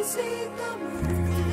ஓசை தமிழ்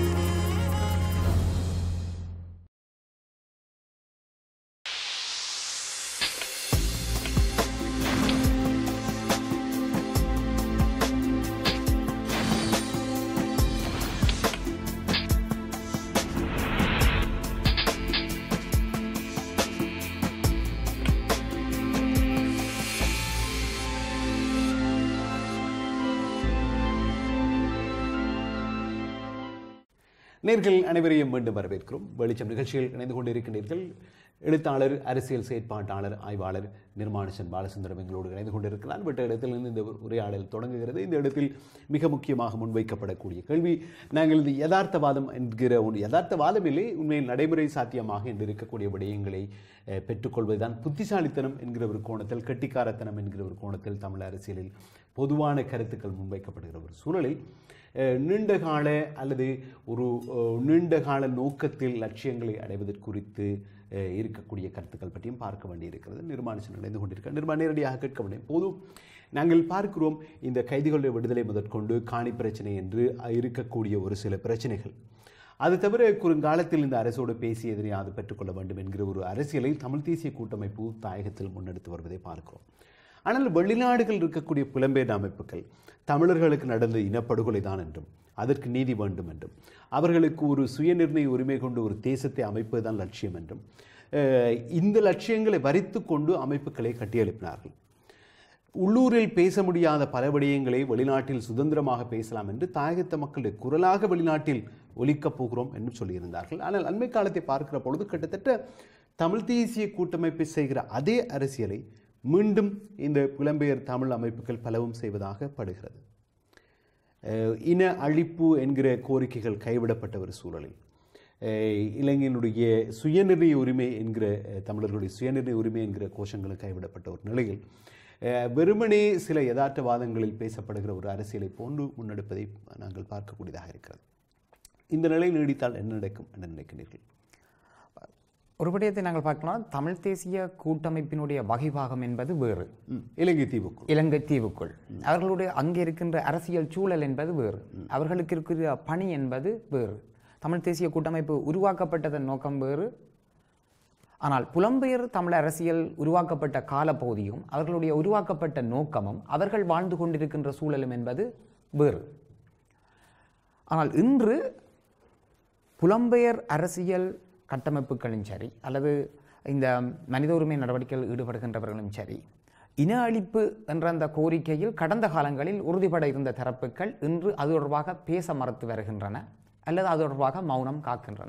நேர்கள் அனைவரையும் மீண்டும் வரவேற்கிறோம் வெளிச்சம் நிகழ்ச்சியில் இணைந்து கொண்டிருக்கின்றீர்கள் எழுத்தாளர் அரசியல் செயற்பாட்டாளர் ஆய்வாளர் நிர்மானுஷன் பாலசுந்தரம் எங்களோடு இணைந்து கொண்டிருக்கிறார் விட்ட இடத்திலிருந்து இந்த உரையாடல் தொடங்குகிறது இந்த இடத்தில் மிக முக்கியமாக முன்வைக்கப்படக்கூடிய கேள்வி நாங்கள் இந்த யதார்த்தவாதம் என்கிற ஒன்று யதார்த்தவாதம் இல்லை உண்மையில் நடைமுறை சாத்தியமாக என்று இருக்கக்கூடிய விடயங்களை அஹ், பெற்றுக்கொள்வதுதான் புத்திசாலித்தனம் என்கிற ஒரு கோணத்தில் கெட்டிக்காரத்தனம் என்கிற ஒரு கோணத்தில் தமிழ் அரசியலில் பொதுவான கருத்துக்கள் முன்வைக்கப்படுகிற ஒரு சூழலில் அஹ், நீண்ட கால அல்லது ஒரு அஹ், நீண்ட கால நோக்கத்தில் லட்சியங்களை அடைவதற்கு குறித்து அஹ், இருக்கக்கூடிய கருத்துக்கள் பற்றியும் பார்க்க வேண்டியிருக்கிறது நிர்மாணிச்சு நடந்து கொண்டிருக்க நிர்மாண நேரடியாக கேட்க வேண்டும் போதும் நாங்கள் பார்க்கிறோம் இந்த கைதிகளுடைய விடுதலை முதற்கொண்டு காணி பிரச்சனை என்று இருக்கக்கூடிய ஒரு சில பிரச்சனைகள் அது தவிர குறுங்காலத்தில் இந்த அரசோடு பேசி எதனையாவது பெற்றுக்கொள்ள வேண்டும் என்கிற ஒரு அரசியலை தமிழ் தேசிய கூட்டமைப்பு தாயகத்தில் முன்னெடுத்து வருவதை பார்க்கிறோம் ஆனால் வெளிநாடுகள் இருக்கக்கூடிய புலம்பெயர் அமைப்புகள் தமிழர்களுக்கு நடந்த இனப்படுகொலை தான் என்றும் அதற்கு நீதி வேண்டும் என்றும் அவர்களுக்கு ஒரு சுயநிர்ணய உரிமை கொண்டு ஒரு தேசத்தை அமைப்பதுதான் லட்சியம் என்றும் அஹ், இந்த லட்சியங்களை வரித்து கொண்டு அமைப்புகளை கட்டியெழுப்பினார்கள் உள்ளூரில் பேச முடியாத பல விடயங்களை வெளிநாட்டில் சுதந்திரமாக பேசலாம் என்று தாயகத்த மக்களுடைய குரலாக வெளிநாட்டில் ஒலிக்கப் போகிறோம் என்று சொல்லியிருந்தார்கள் ஆனால் அண்மை காலத்தை பார்க்கிற பொழுது கிட்டத்தட்ட தமிழ் தேசிய கூட்டமைப்பை செய்கிற அதே அரசியலை மீண்டும் இந்த புலம்பெயர் தமிழ் அமைப்புகள் பலவும் செய்வதாக படுகிறது அஹ் இன அழிப்பு என்கிற கோரிக்கைகள் கைவிடப்பட்ட ஒரு சூழலில் அஹ் இலங்கையினுடைய சுயநிர்ணய உரிமை என்கிற அஹ் தமிழர்களுடைய சுயநிர்ணய உரிமை என்கிற கோஷங்களும் கைவிடப்பட்ட ஒரு நிலையில் அஹ் வெறுமனே சில யதார்த்தவாதங்களில் பேசப்படுகிற ஒரு அரசியலை போன்று முன்னெடுப்பதை நாங்கள் பார்க்கக்கூடியதாக இருக்கிறது இந்த நிலை நீடித்தால் என்ன நடக்கும் என்று நினைக்கிறீர்கள் ஒரு விடயத்தை நாங்கள் பார்க்கலாம் தமிழ் தேசிய கூட்டமைப்பினுடைய வகைபாகம் என்பது வேறு ம், இலங்கை தீவுக்குள் இலங்கை தீவுக்குள் அவர்களுடைய அங்கே இருக்கின்ற அரசியல் சூழல் என்பது வேறு அவர்களுக்கு இருக்கிற பணி என்பது வேறு தமிழ் தேசிய கூட்டமைப்பு உருவாக்கப்பட்டதன் நோக்கம் வேறு ஆனால் புலம்பெயர் தமிழ் அரசியல் உருவாக்கப்பட்ட காலப்பகுதியும் அவர்களுடைய உருவாக்கப்பட்ட நோக்கமும் அவர்கள் வாழ்ந்து கொண்டிருக்கின்ற சூழலும் என்பது வேறு ஆனால் இன்று புலம்பெயர் அரசியல் கட்டமைப்புகளும் சரி அல்லது இந்த மனித உரிமை நடவடிக்கையில் ஈடுபடுகின்றவர்களும் சரி இன அழிப்பு என்ற அந்த கோரிக்கையில் கடந்த காலங்களில் உறுதிபட இருந்த தரப்புகள் இன்று அது தொடர்பாக பேச மறுத்து வருகின்றன அல்லது அது தொடர்பாக மௌனம் காக்கின்றன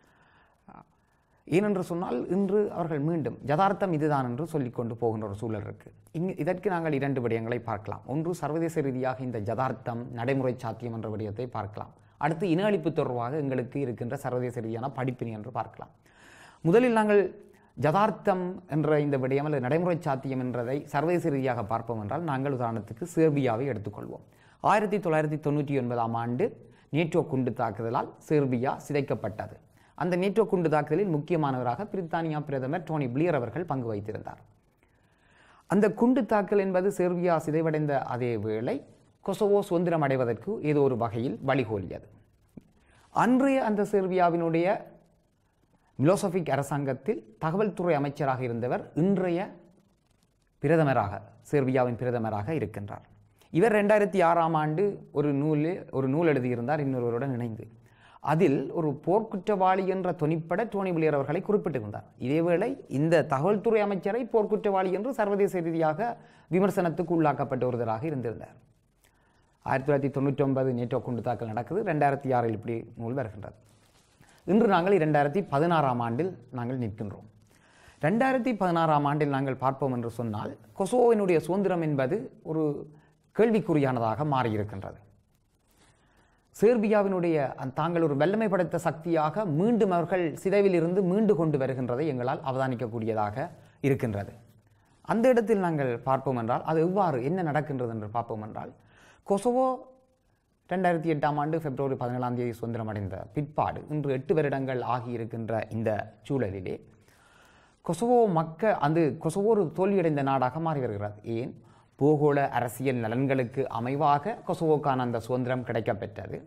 ஏனென்று சொன்னால் இன்று அவர்கள் மீண்டும் யதார்த்தம் இதுதான் என்று சொல்லிக்கொண்டு போகின்ற ஒரு சூழல் இருக்கு இங்கு இதற்கு நாங்கள் இரண்டு விடயங்களை பார்க்கலாம் ஒன்று சர்வதேச ரீதியாக இந்த யதார்த்தம் நடைமுறை சாத்தியம் என்ற விடயத்தை பார்க்கலாம் அடுத்து இன அழிப்பு தொடர்பாக எங்களுக்கு இருக்கின்ற சர்வதேச ரீதியான படிப்பினை என்று பார்க்கலாம் முதலில் நாங்கள் யதார்த்தம் என்ற இந்த விடயம் அல்லது நடைமுறை சாத்தியம் என்றதை சர்வதேச ரீதியாக பார்ப்போம் என்றால் நாங்கள் உதாரணத்துக்கு சேர்பியாவை எடுத்துக்கொள்வோம் ஆயிரத்தி தொள்ளாயிரத்தி தொண்ணூற்றி ஒன்பதாம் ஆண்டு நேட்டோ குண்டு தாக்குதலால் செர்பியா சிதைக்கப்பட்டது அந்த நேட்டோ குண்டு தாக்குதலில் முக்கியமானவராக பிரித்தானியா பிரதமர் டோனி பிளியர் அவர்கள் பங்கு வைத்திருந்தார் அந்த குண்டு தாக்கல் என்பது செர்பியா சிதைவடைந்த அதே வேளை கொசவோ சுதந்திரம் அடைவதற்கு ஏதோ ஒரு வகையில் வழிகோலியது அன்றைய அந்த செர்பியாவினுடைய மிலோசபிக் அரசாங்கத்தில் தகவல் துறை அமைச்சராக இருந்தவர் இன்றைய பிரதமராக செர்பியாவின் பிரதமராக இருக்கின்றார் இவர் ரெண்டாயிரத்தி ஆறாம் ஆண்டு ஒரு நூல் ஒரு நூல் எழுதியிருந்தார் இன்னொருவருடன் இணைந்து அதில் ஒரு போர்க்குற்றவாளி என்ற தொனிப்பட டோனி பிளேயர் அவர்களை குறிப்பிட்டிருந்தார் இதேவேளை இந்த தகவல்துறை அமைச்சரை போர்க்குற்றவாளி என்று சர்வதேச ரீதியாக விமர்சனத்துக்கு உள்ளாக்கப்பட்ட ஒருவராக இருந்திருந்தார் ஆயிரத்தி தொள்ளாயிரத்தி தொண்ணூற்றி ஒன்பது நேட்டோ குண்டு தாக்கல் நடக்குது ரெண்டாயிரத்தி ஆறில் இப்படி நூல் வருகின்றது இன்று நாங்கள் இரண்டாயிரத்தி பதினாறாம் ஆண்டில் நாங்கள் நிற்கின்றோம் ரெண்டாயிரத்தி பதினாறாம் ஆண்டில் நாங்கள் பார்ப்போம் என்று சொன்னால் கொசோவினுடைய சுதந்திரம் என்பது ஒரு கேள்விக்குறியானதாக மாறியிருக்கின்றது சேர்பியாவினுடைய அந்த தாங்கள் ஒரு வல்லமை படைத்த சக்தியாக மீண்டும் அவர்கள் சிதைவிலிருந்து மீண்டு கொண்டு வருகின்றதை எங்களால் அவதானிக்கக்கூடியதாக இருக்கின்றது அந்த இடத்தில் நாங்கள் பார்ப்போம் என்றால் அது எவ்வாறு என்ன நடக்கின்றது என்று பார்ப்போம் என்றால் கொசோவோ ரெண்டாயிரத்தி எட்டாம் ஆண்டு பிப்ரவரி பதினேழாம் தேதி சுதந்திரம் அடைந்த பிற்பாடு இன்று எட்டு வருடங்கள் ஆகியிருக்கின்ற இந்த சூழலிலே கொசவோ மக்க அந்த கொசவோ ஒரு தோல்வியடைந்த நாடாக மாறி வருகிறது ஏன் பூகோள அரசியல் நலன்களுக்கு அமைவாக கொசவோக்கான அந்த சுதந்திரம் கிடைக்கப்பெற்றது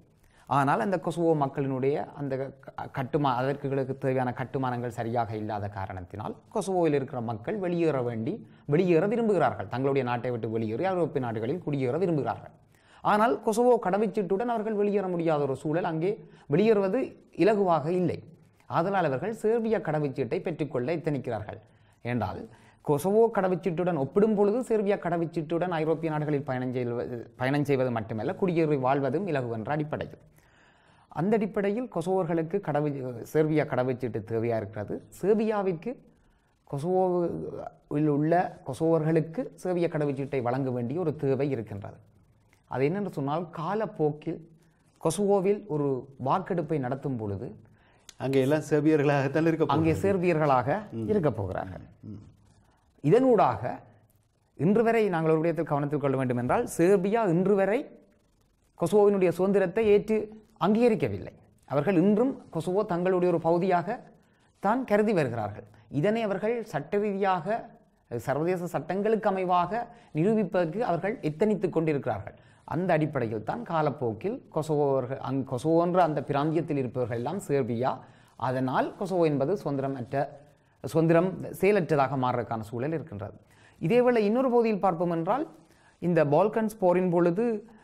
ஆனால் அந்த கொசுவோ மக்களினுடைய அந்த க- கட்டுமா அதற்கு தேவையான கட்டுமானங்கள் சரியாக இல்லாத காரணத்தினால் கொசுவோவில் இருக்கிற மக்கள் வெளியேற வேண்டி வெளியேற விரும்புகிறார்கள் தங்களுடைய நாட்டை விட்டு வெளியேறி ஐரோப்பிய நாடுகளில் குடியேற விரும்புகிறார்கள் ஆனால் கொசுவோ கடவுச்சீட்டுடன் அவர்கள் வெளியேற முடியாத ஒரு சூழல் அங்கே வெளியேறுவது இலகுவாக இல்லை ஆதலால் அவர்கள் சேர்பிய கடவுச்சீட்டை பெற்றுக்கொள்ள எத்தனிக்கிறார்கள் என்றால் கொசவோ கடவுச்சீட்டுடன் ஒப்பிடும் பொழுது செர்பியா கடவுச்சீட்டுடன் ஐரோப்பிய நாடுகளில் பயணம் செய்வது பயணம் செய்வது மட்டுமல்ல குடியேறி வாழ்வதும் இலகு என்ற அடிப்படையில் அந்த அடிப்படையில் கொசோவர்களுக்கு கடவு செர்பியா கடவுச்சீட்டு தேவையாக இருக்கிறது செர்பியாவிற்கு கொசோவோவில் உள்ள கொசோவர்களுக்கு செர்பிய கடவுச்சீட்டை வழங்க வேண்டிய ஒரு தேவை இருக்கின்றது அது என்னென்று சொன்னால் காலப்போக்கில் கொசோவோவில் ஒரு வாக்கெடுப்பை நடத்தும் பொழுது அங்கே எல்லாம் செவியர்களாகத்தான் இருக்க அங்கே சேர்பியர்களாக இருக்க போகிறார்கள் இதனூடாக இன்று வரை நாங்கள் ஒரு விடயத்தில் கவனத்தில் கொள்ள வேண்டும் என்றால் சேர்பியா இன்று வரை கொசோவினுடைய சுதந்திரத்தை ஏற்று அங்கீகரிக்கவில்லை அவர்கள் இன்றும் கொசோவோ தங்களுடைய ஒரு பகுதியாக தான் கருதி வருகிறார்கள் இதனை அவர்கள் சட்ட ரீதியாக சர்வதேச சட்டங்களுக்கு அமைவாக நிரூபிப்பதற்கு அவர்கள் எத்தனித்துக் கொண்டிருக்கிறார்கள் அந்த அடிப்படையில் தான் காலப்போக்கில் கொசோவர்கள் அங் கொசோவோ என்ற அந்த பிராந்தியத்தில் இருப்பவர்கள் எல்லாம் சேர்பியா அதனால் கொசோவோ என்பது சுதந்திரமற்ற சுதந்திரம் செயலற்றதாக மாறுறதுக்கான சூழல் இருக்கின்றது இதேவேளை இன்னொரு பகுதியில் பார்ப்போம் என்றால் இந்த பால்கன்ஸ் போரின் பொழுது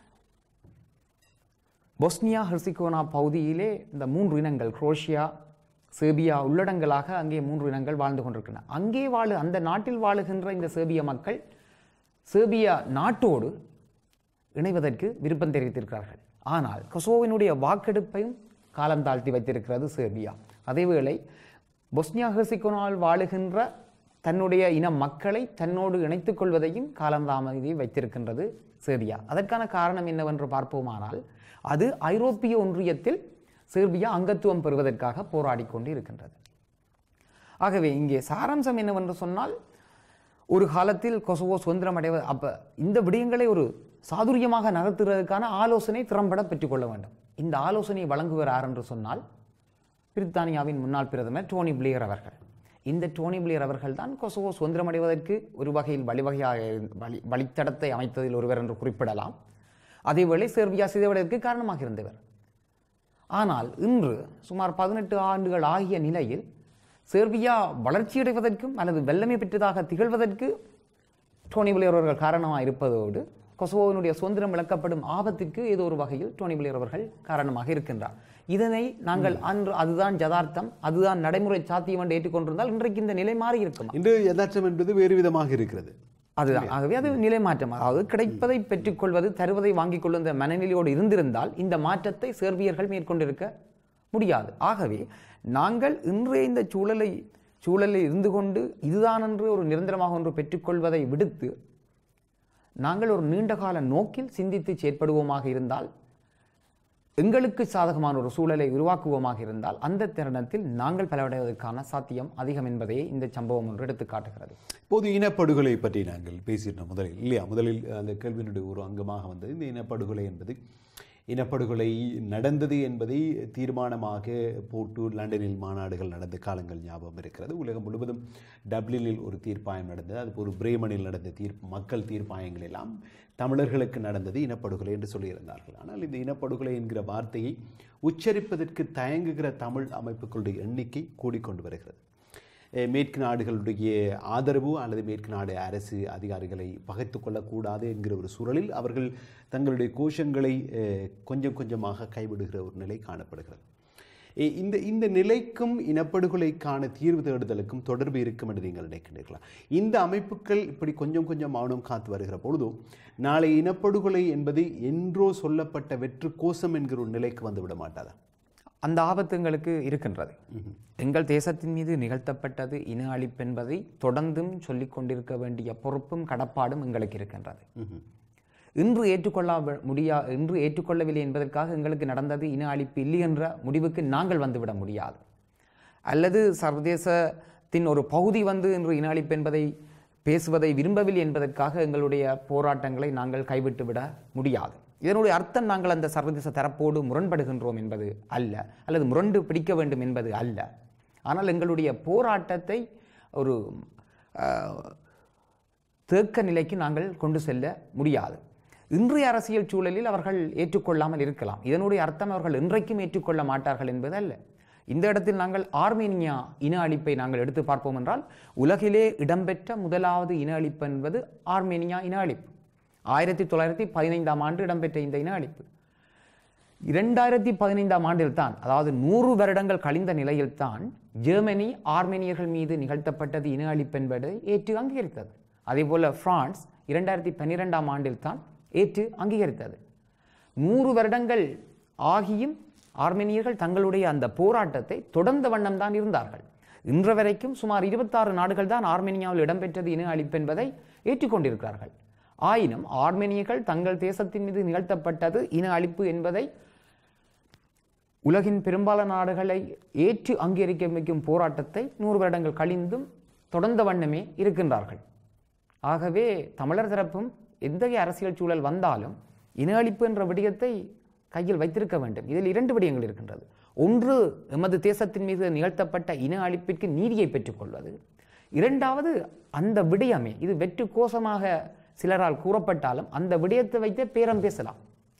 பொஸ்னியா ஹெர்சிகோனா பகுதியிலே இந்த மூன்று இனங்கள் குரோஷியா சேர்பியா உள்ளடங்களாக அங்கே மூன்று இனங்கள் வாழ்ந்து கொண்டிருக்கின்றன அங்கே வாழு அந்த நாட்டில் வாழுகின்ற இந்த சேர்பிய மக்கள் சேர்பியா நாட்டோடு இணைவதற்கு விருப்பம் தெரிவித்திருக்கிறார்கள் ஆனால் கொசோவினுடைய வாக்கெடுப்பையும் காலம் தாழ்த்தி வைத்திருக்கிறது சேர்பியா அதேவேளை பொஸ்னியா ஹெர்சிகோனால் வாழுகின்ற தன்னுடைய இன மக்களை தன்னோடு இணைத்துக் கொள்வதையும் காலம் தாமதி வைத்திருக்கின்றது சேர்பியா அதற்கான காரணம் என்னவென்று பார்ப்போமானால் அது ஐரோப்பிய ஒன்றியத்தில் சேர்பியா அங்கத்துவம் பெறுவதற்காக போராடி கொண்டு இருக்கின்றது ஆகவே இங்கே சாராம்சம் என்னவென்று சொன்னால் ஒரு காலத்தில் கொசவோ சுதந்திரம் அடைவது அப்ப இந்த விடயங்களை ஒரு சாதுரியமாக நகர்த்துவதற்கான ஆலோசனை திறம்பட பெற்றுக்கொள்ள வேண்டும் இந்த ஆலோசனையை வழங்குவர் யார் என்று சொன்னால் பிரித்தானியாவின் முன்னாள் பிரதமர் டோனி பிளேயர் அவர்கள் இந்த டோனி பிளேயர் அவர்கள் தான் கொசவோ சுதந்திரம் அடைவதற்கு ஒரு வகையில் வழிவகையாக இருந்த- வழி வழித்தடத்தை அமைத்ததில் ஒருவர் என்று குறிப்பிடலாம் அதேவேளை செர்பியா சிதைவதற்கு காரணமாக இருந்தவர் ஆனால் இன்று சுமார் பதினெட்டு ஆண்டுகள் ஆகிய நிலையில் செர்பியா வளர்ச்சியடைவதற்கும் அல்லது வெள்ளமை பெற்றதாக திகழ்வதற்கு டோனி பிளேயர் அவர்கள் காரணமாக இருப்பதோடு கொசோவினுடைய சுதந்திரம் இழக்கப்படும் ஆபத்திற்கு ஏதோ ஒரு வகையில் டோனி பிளேயர் அவர்கள் காரணமாக இருக்கின்றார் இதனை நாங்கள் அன்று அதுதான் ஜதார்த்தம் அதுதான் நடைமுறை சாத்தியம் என்று ஏற்றுக்கொண்டிருந்தால் இன்றைக்கு இந்த நிலை மாறி இருக்குமா இன்று யதார்த்தம் என்பது வேறு விதமாக இருக்கிறது அதுதான் ஆகவே அது நிலை மாற்றம் அதாவது கிடைப்பதை பெற்றுக்கொள்வது தருவதை வாங்கிக் கொள்ளும் இந்த மனநிலையோடு இருந்திருந்தால் இந்த மாற்றத்தை சேர்பியர்கள் மேற்கொண்டிருக்க முடியாது ஆகவே நாங்கள் இன்றைய இந்த சூழலை சூழலில் இருந்து கொண்டு இதுதான் என்று ஒரு நிரந்தரமாக ஒன்று பெற்றுக்கொள்வதை விடுத்து நாங்கள் ஒரு நீண்டகால நோக்கில் சிந்தித்து செயற்படுவோமாக இருந்தால் எங்களுக்கு சாதகமான ஒரு சூழலை உருவாக்குவோமாக இருந்தால் அந்த தருணத்தில் நாங்கள் பலவடைவதற்கான சாத்தியம் அதிகம் என்பதையே இந்த சம்பவம் ஒன்று எடுத்து காட்டுகிறது இப்போது இனப்படுகொலை பற்றி நாங்கள் பேசியிருந்தோம் முதலில் இல்லையா முதலில் அந்த கேள்வியினுடைய ஒரு அங்கமாக வந்தது இந்த இனப்படுகொலை என்பது இனப்படுகொலை நடந்தது என்பதை தீர்மானமாக போட்டு லண்டனில் மாநாடுகள் நடந்த காலங்கள் ஞாபகம் இருக்கிறது உலகம் முழுவதும் டப்ளினில் ஒரு தீர்ப்பாயம் நடந்தது அது ஒரு பிரேமனில் நடந்த தீர்ப்பு மக்கள் தீர்ப்பாயங்கள் எல்லாம் தமிழர்களுக்கு நடந்தது இனப்படுகொலை என்று சொல்லியிருந்தார்கள் ஆனால் இந்த இனப்படுகொலை என்கிற வார்த்தையை உச்சரிப்பதற்கு தயங்குகிற தமிழ் அமைப்புகளுடைய எண்ணிக்கை கூடிக்கொண்டு வருகிறது அஹ் மேற்கு நாடுகளுடைய ஆதரவு அல்லது மேற்கு நாடு அரசு அதிகாரிகளை பகைத்து கொள்ளக்கூடாது என்கிற ஒரு சூழலில் அவர்கள் தங்களுடைய கோஷங்களை அஹ், கொஞ்சம் கொஞ்சமாக கைவிடுகிற ஒரு நிலை காணப்படுகிறது இ- இந்த இந்த நிலைக்கும் இனப்படுகொலைக்கான தீர்வு தேடுதலுக்கும் தொடர்பு இருக்கும் என்று நீங்கள் நினைக்கிறீர்களா இந்த அமைப்புகள் இப்படி கொஞ்சம் கொஞ்சம் மௌனம் காத்து வருகிற பொழுதோ நாளை இனப்படுகொலை என்பது என்றோ சொல்லப்பட்ட வெற்று கோஷம் என்கிற ஒரு நிலைக்கு வந்து விட மாட்டாதா அந்த ஆபத்து எங்களுக்கு இருக்கின்றது எங்கள் தேசத்தின் மீது நிகழ்த்தப்பட்டது இன அழிப்பு என்பதை தொடர்ந்தும் சொல்லிக் கொண்டிருக்க வேண்டிய பொறுப்பும் கடப்பாடும் எங்களுக்கு இருக்கின்றது ம்ஹும். இன்று ஏற்றுக்கொள்ள முடியா இன்று ஏற்றுக்கொள்ளவில்லை என்பதற்காக எங்களுக்கு நடந்தது இன அழிப்பு இல்லை என்ற முடிவுக்கு நாங்கள் வந்துவிட முடியாது அல்லது சர்வதேசத்தின் ஒரு பகுதி வந்து இன்று இன அழிப்பு என்பதை பேசுவதை விரும்பவில்லை என்பதற்காக எங்களுடைய போராட்டங்களை நாங்கள் கைவிட்டு விட முடியாது இதனுடைய அர்த்தம் நாங்கள் அந்த சர்வதேச தரப்போடு முரண்படுகின்றோம் என்பது அல்ல அல்லது முரண்டு பிடிக்க வேண்டும் என்பது அல்ல ஆனால் எங்களுடைய போராட்டத்தை ஒரு அஹ், தேக்க நிலைக்கு நாங்கள் கொண்டு செல்ல முடியாது இன்றைய அரசியல் சூழலில் அவர்கள் ஏற்றுக்கொள்ளாமல் இருக்கலாம் இதனுடைய அர்த்தம் அவர்கள் இன்றைக்கும் ஏற்றுக்கொள்ள மாட்டார்கள் என்பது அல்ல இந்த இடத்தில் நாங்கள் ஆர்மேனியா இன அழிப்பை நாங்கள் எடுத்து பார்ப்போம் என்றால் உலகிலே இடம்பெற்ற முதலாவது இன அழிப்பு என்பது ஆர்மேனியா இன அழிப்பு ஆயிரத்தி தொள்ளாயிரத்தி பதினைந்தாம் ஆண்டு இடம்பெற்ற இந்த இன அழிப்பு இரண்டாயிரத்தி பதினைந்தாம் ஆண்டில் தான் அதாவது நூறு வருடங்கள் கழிந்த நிலையில்தான் ஜெர்மனி ஆர்மேனியர்கள் மீது நிகழ்த்தப்பட்டது இன அழிப்பு என்பதை ஏற்று அங்கீகரித்தது அதேபோல பிரான்ஸ் இரண்டாயிரத்தி பன்னிரெண்டாம் ஆண்டில் தான் ஏற்று அங்கீகரித்தது நூறு வருடங்கள் ஆகியும் ஆர்மேனியர்கள் தங்களுடைய அந்த போராட்டத்தை தொடர்ந்த வண்ணம் தான் இருந்தார்கள் இன்று வரைக்கும் சுமார் இருபத்தாறு நாடுகள் தான் ஆர்மேனியாவில் இடம்பெற்றது இன அழிப்பு என்பதை ஏற்றுக்கொண்டிருக்கிறார்கள் ஆயினும் ஆர்மேனியர்கள் தங்கள் தேசத்தின் மீது நிகழ்த்தப்பட்டது இன அழிப்பு என்பதை உலகின் பெரும்பாலான நாடுகளை ஏற்று அங்கீகரிக்க வைக்கும் போராட்டத்தை நூறு வருடங்கள் கழிந்தும் தொடர்ந்த வண்ணமே இருக்கின்றார்கள் ஆகவே தமிழர் தரப்பும் எத்தகைய அரசியல் சூழல் வந்தாலும் இன அழிப்பு என்ற விடயத்தை கையில் வைத்திருக்க வேண்டும் இதில் இரண்டு விடயங்கள் இருக்கின்றது ஒன்று எமது தேசத்தின் மீது நிகழ்த்தப்பட்ட இன அழிப்பிற்கு நீதியை பெற்றுக்கொள்வது இரண்டாவது அந்த விடயமே இது வெற்று கோஷமாக சிலரால் கூறப்பட்டாலும் அந்த விடயத்தை வைத்தே பேரம் பேசலாம்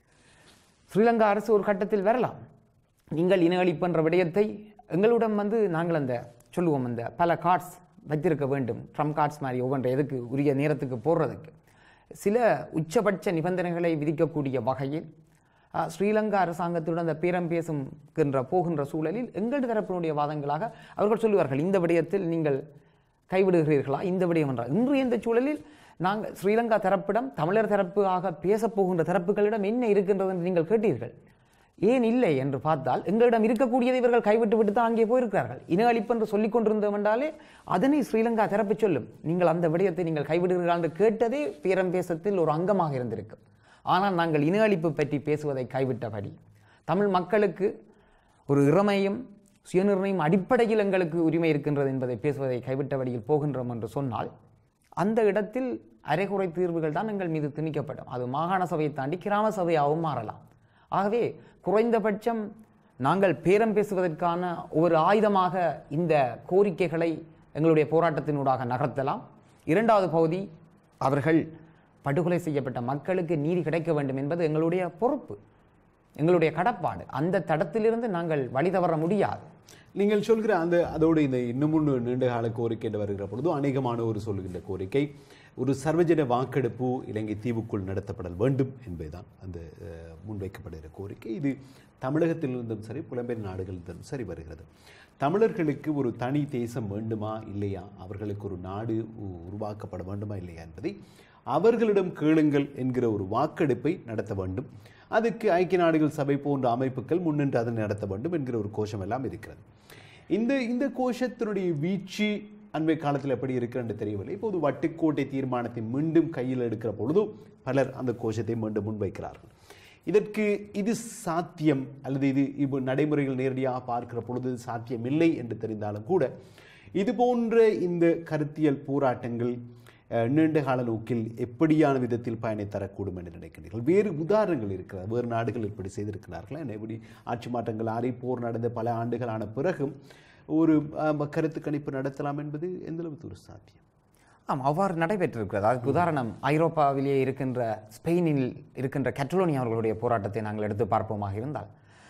ஸ்ரீலங்கா அரசு ஒரு கட்டத்தில் வரலாம் நீங்கள் இன அழிப்பு என்ற விடயத்தை எங்களிடம் வந்து நாங்கள் அந்த சொல்லுவோம் அந்த பல கார்ட்ஸ் வைத்திருக்க வேண்டும் ட்ரம் கார்ட்ஸ் மாதிரி ஒவ்வொன்று எதுக்கு உரிய நேரத்துக்கு போடுறதுக்கு சில உச்சபட்ச நிபந்தனைகளை விதிக்கக்கூடிய வகையில் அஹ், ஸ்ரீலங்கா அரசாங்கத்துடன் அந்த பேரம் பேசுகின்ற போகின்ற சூழலில் எங்கள் தரப்பினுடைய வாதங்களாக அவர்கள் சொல்லுவார்கள் இந்த விடயத்தில் நீங்கள் கைவிடுகிறீர்களா இந்த விடயம் என்றால் இன்று இந்த சூழலில் நாங்கள் ஸ்ரீலங்கா தரப்பிடம் தமிழர் தரப்பாக பேசப் போகின்ற தரப்புகளிடம் என்ன இருக்கின்றது என்று நீங்கள் கேட்டீர்கள் ஏன் இல்லை என்று பார்த்தால் எங்களிடம் இருக்கக்கூடியதை இவர்கள் கைவிட்டு விட்டு தான் அங்கே போயிருக்கிறார்கள் இன அழிப்பு என்று சொல்லிக் கொண்டிருந்தோம் என்றாலே அதனை ஸ்ரீலங்கா தரப்பு சொல்லும் நீங்கள் அந்த விடயத்தை நீங்கள் கைவிடுகிறீர்கள் என்று கேட்டதே பேரம் பேசத்தில் ஒரு அங்கமாக இருந்திருக்கும் ஆனால் நாங்கள் இன அழிப்பு பற்றி பேசுவதை கைவிட்டபடி தமிழ் மக்களுக்கு ஒரு இறமையும் சுயநிர்ணயம் அடிப்படையில் எங்களுக்கு உரிமை இருக்கின்றது என்பதை பேசுவதை கைவிட்ட வழியில் போகின்றோம் என்று சொன்னால் அந்த இடத்தில் அரைகுறை தீர்வுகள் தான் எங்கள் மீது திணிக்கப்படும் அது மாகாண சபையை தாண்டி கிராம சபையாகவும் மாறலாம் ஆகவே குறைந்தபட்சம் நாங்கள் பேரம் பேசுவதற்கான ஒரு ஆயுதமாக இந்த கோரிக்கைகளை எங்களுடைய போராட்டத்தினூடாக நகர்த்தலாம் இரண்டாவது பகுதி அவர்கள் படுகொலை செய்யப்பட்ட மக்களுக்கு நீதி கிடைக்க வேண்டும் என்பது எங்களுடைய பொறுப்பு எங்களுடைய கடப்பாடு அந்த தடத்திலிருந்து நாங்கள் வழி தவற முடியாது நீங்கள் சொல்கிற அந்த அதோடு இந்த இன்னும் ஒன்று நீண்ட கால கோரிக்கை என்று வருகிற பொழுது அநேகமானோர் சொல்கின்ற கோரிக்கை ஒரு சர்வஜன வாக்கெடுப்பு இலங்கை தீவுக்குள் நடத்தப்படல் வேண்டும் என்பதுதான் அந்த அஹ், முன்வைக்கப்படுகிற கோரிக்கை இது தமிழகத்திலிருந்தும் சரி புலம்பெயர் நாடுகளிலிருந்தும் சரி வருகிறது தமிழர்களுக்கு ஒரு தனி தேசம் வேண்டுமா இல்லையா அவர்களுக்கு ஒரு நாடு உ- உருவாக்கப்பட வேண்டுமா இல்லையா என்பதை அவர்களிடம் கேளுங்கள் என்கிற ஒரு வாக்கெடுப்பை நடத்த வேண்டும் அதுக்கு ஐக்கிய நாடுகள் சபை போன்ற அமைப்புகள் முன்னின்று அதை நடத்த வேண்டும் என்கிற ஒரு கோஷம் எல்லாம் இருக்கிறது இந்த இந்த கோஷத்தினுடைய வீழ்ச்சி அண்மை காலத்தில் எப்படி இருக்கிறது தெரியவில்லை இப்போது வட்டுக்கோட்டை தீர்மானத்தை மீண்டும் கையில் எடுக்கிற பொழுது பலர் அந்த கோஷத்தை மீண்டும் முன்வைக்கிறார்கள் இதற்கு இது சாத்தியம் அல்லது இது இப்போ நடைமுறைகள் நேரடியாக பார்க்கிற பொழுது சாத்தியமில்லை என்று தெரிந்தாலும் கூட இது போன்ற இந்த கருத்தியல் போராட்டங்கள் அஹ், நீண்ட கால நோக்கில் எப்படியான விதத்தில் பயனை தரக்கூடும் என்று நினைக்கிறீர்கள் வேறு உதாரணங்கள் இருக்கிறது வேறு நாடுகள் இப்படி செய்திருக்கிறார்களா என்ன இப்படி ஆட்சி மாற்றங்கள் ஆறி போர் நடந்த பல ஆண்டுகளான பிறகும் ஒரு அஹ், கருத்து கணிப்பு நடத்தலாம் என்பது எந்த அளவுக்கு ஒரு சாத்தியம் ஆம் அவ்வாறு நடைபெற்றிருக்கிறது அதுக்கு உதாரணம் ஐரோப்பாவிலேயே இருக்கின்ற ஸ்பெயினில் இருக்கின்ற கட்டலோனியா அவர்களுடைய போராட்டத்தை நாங்கள் எடுத்து பார்ப்போமாக இருந்தால்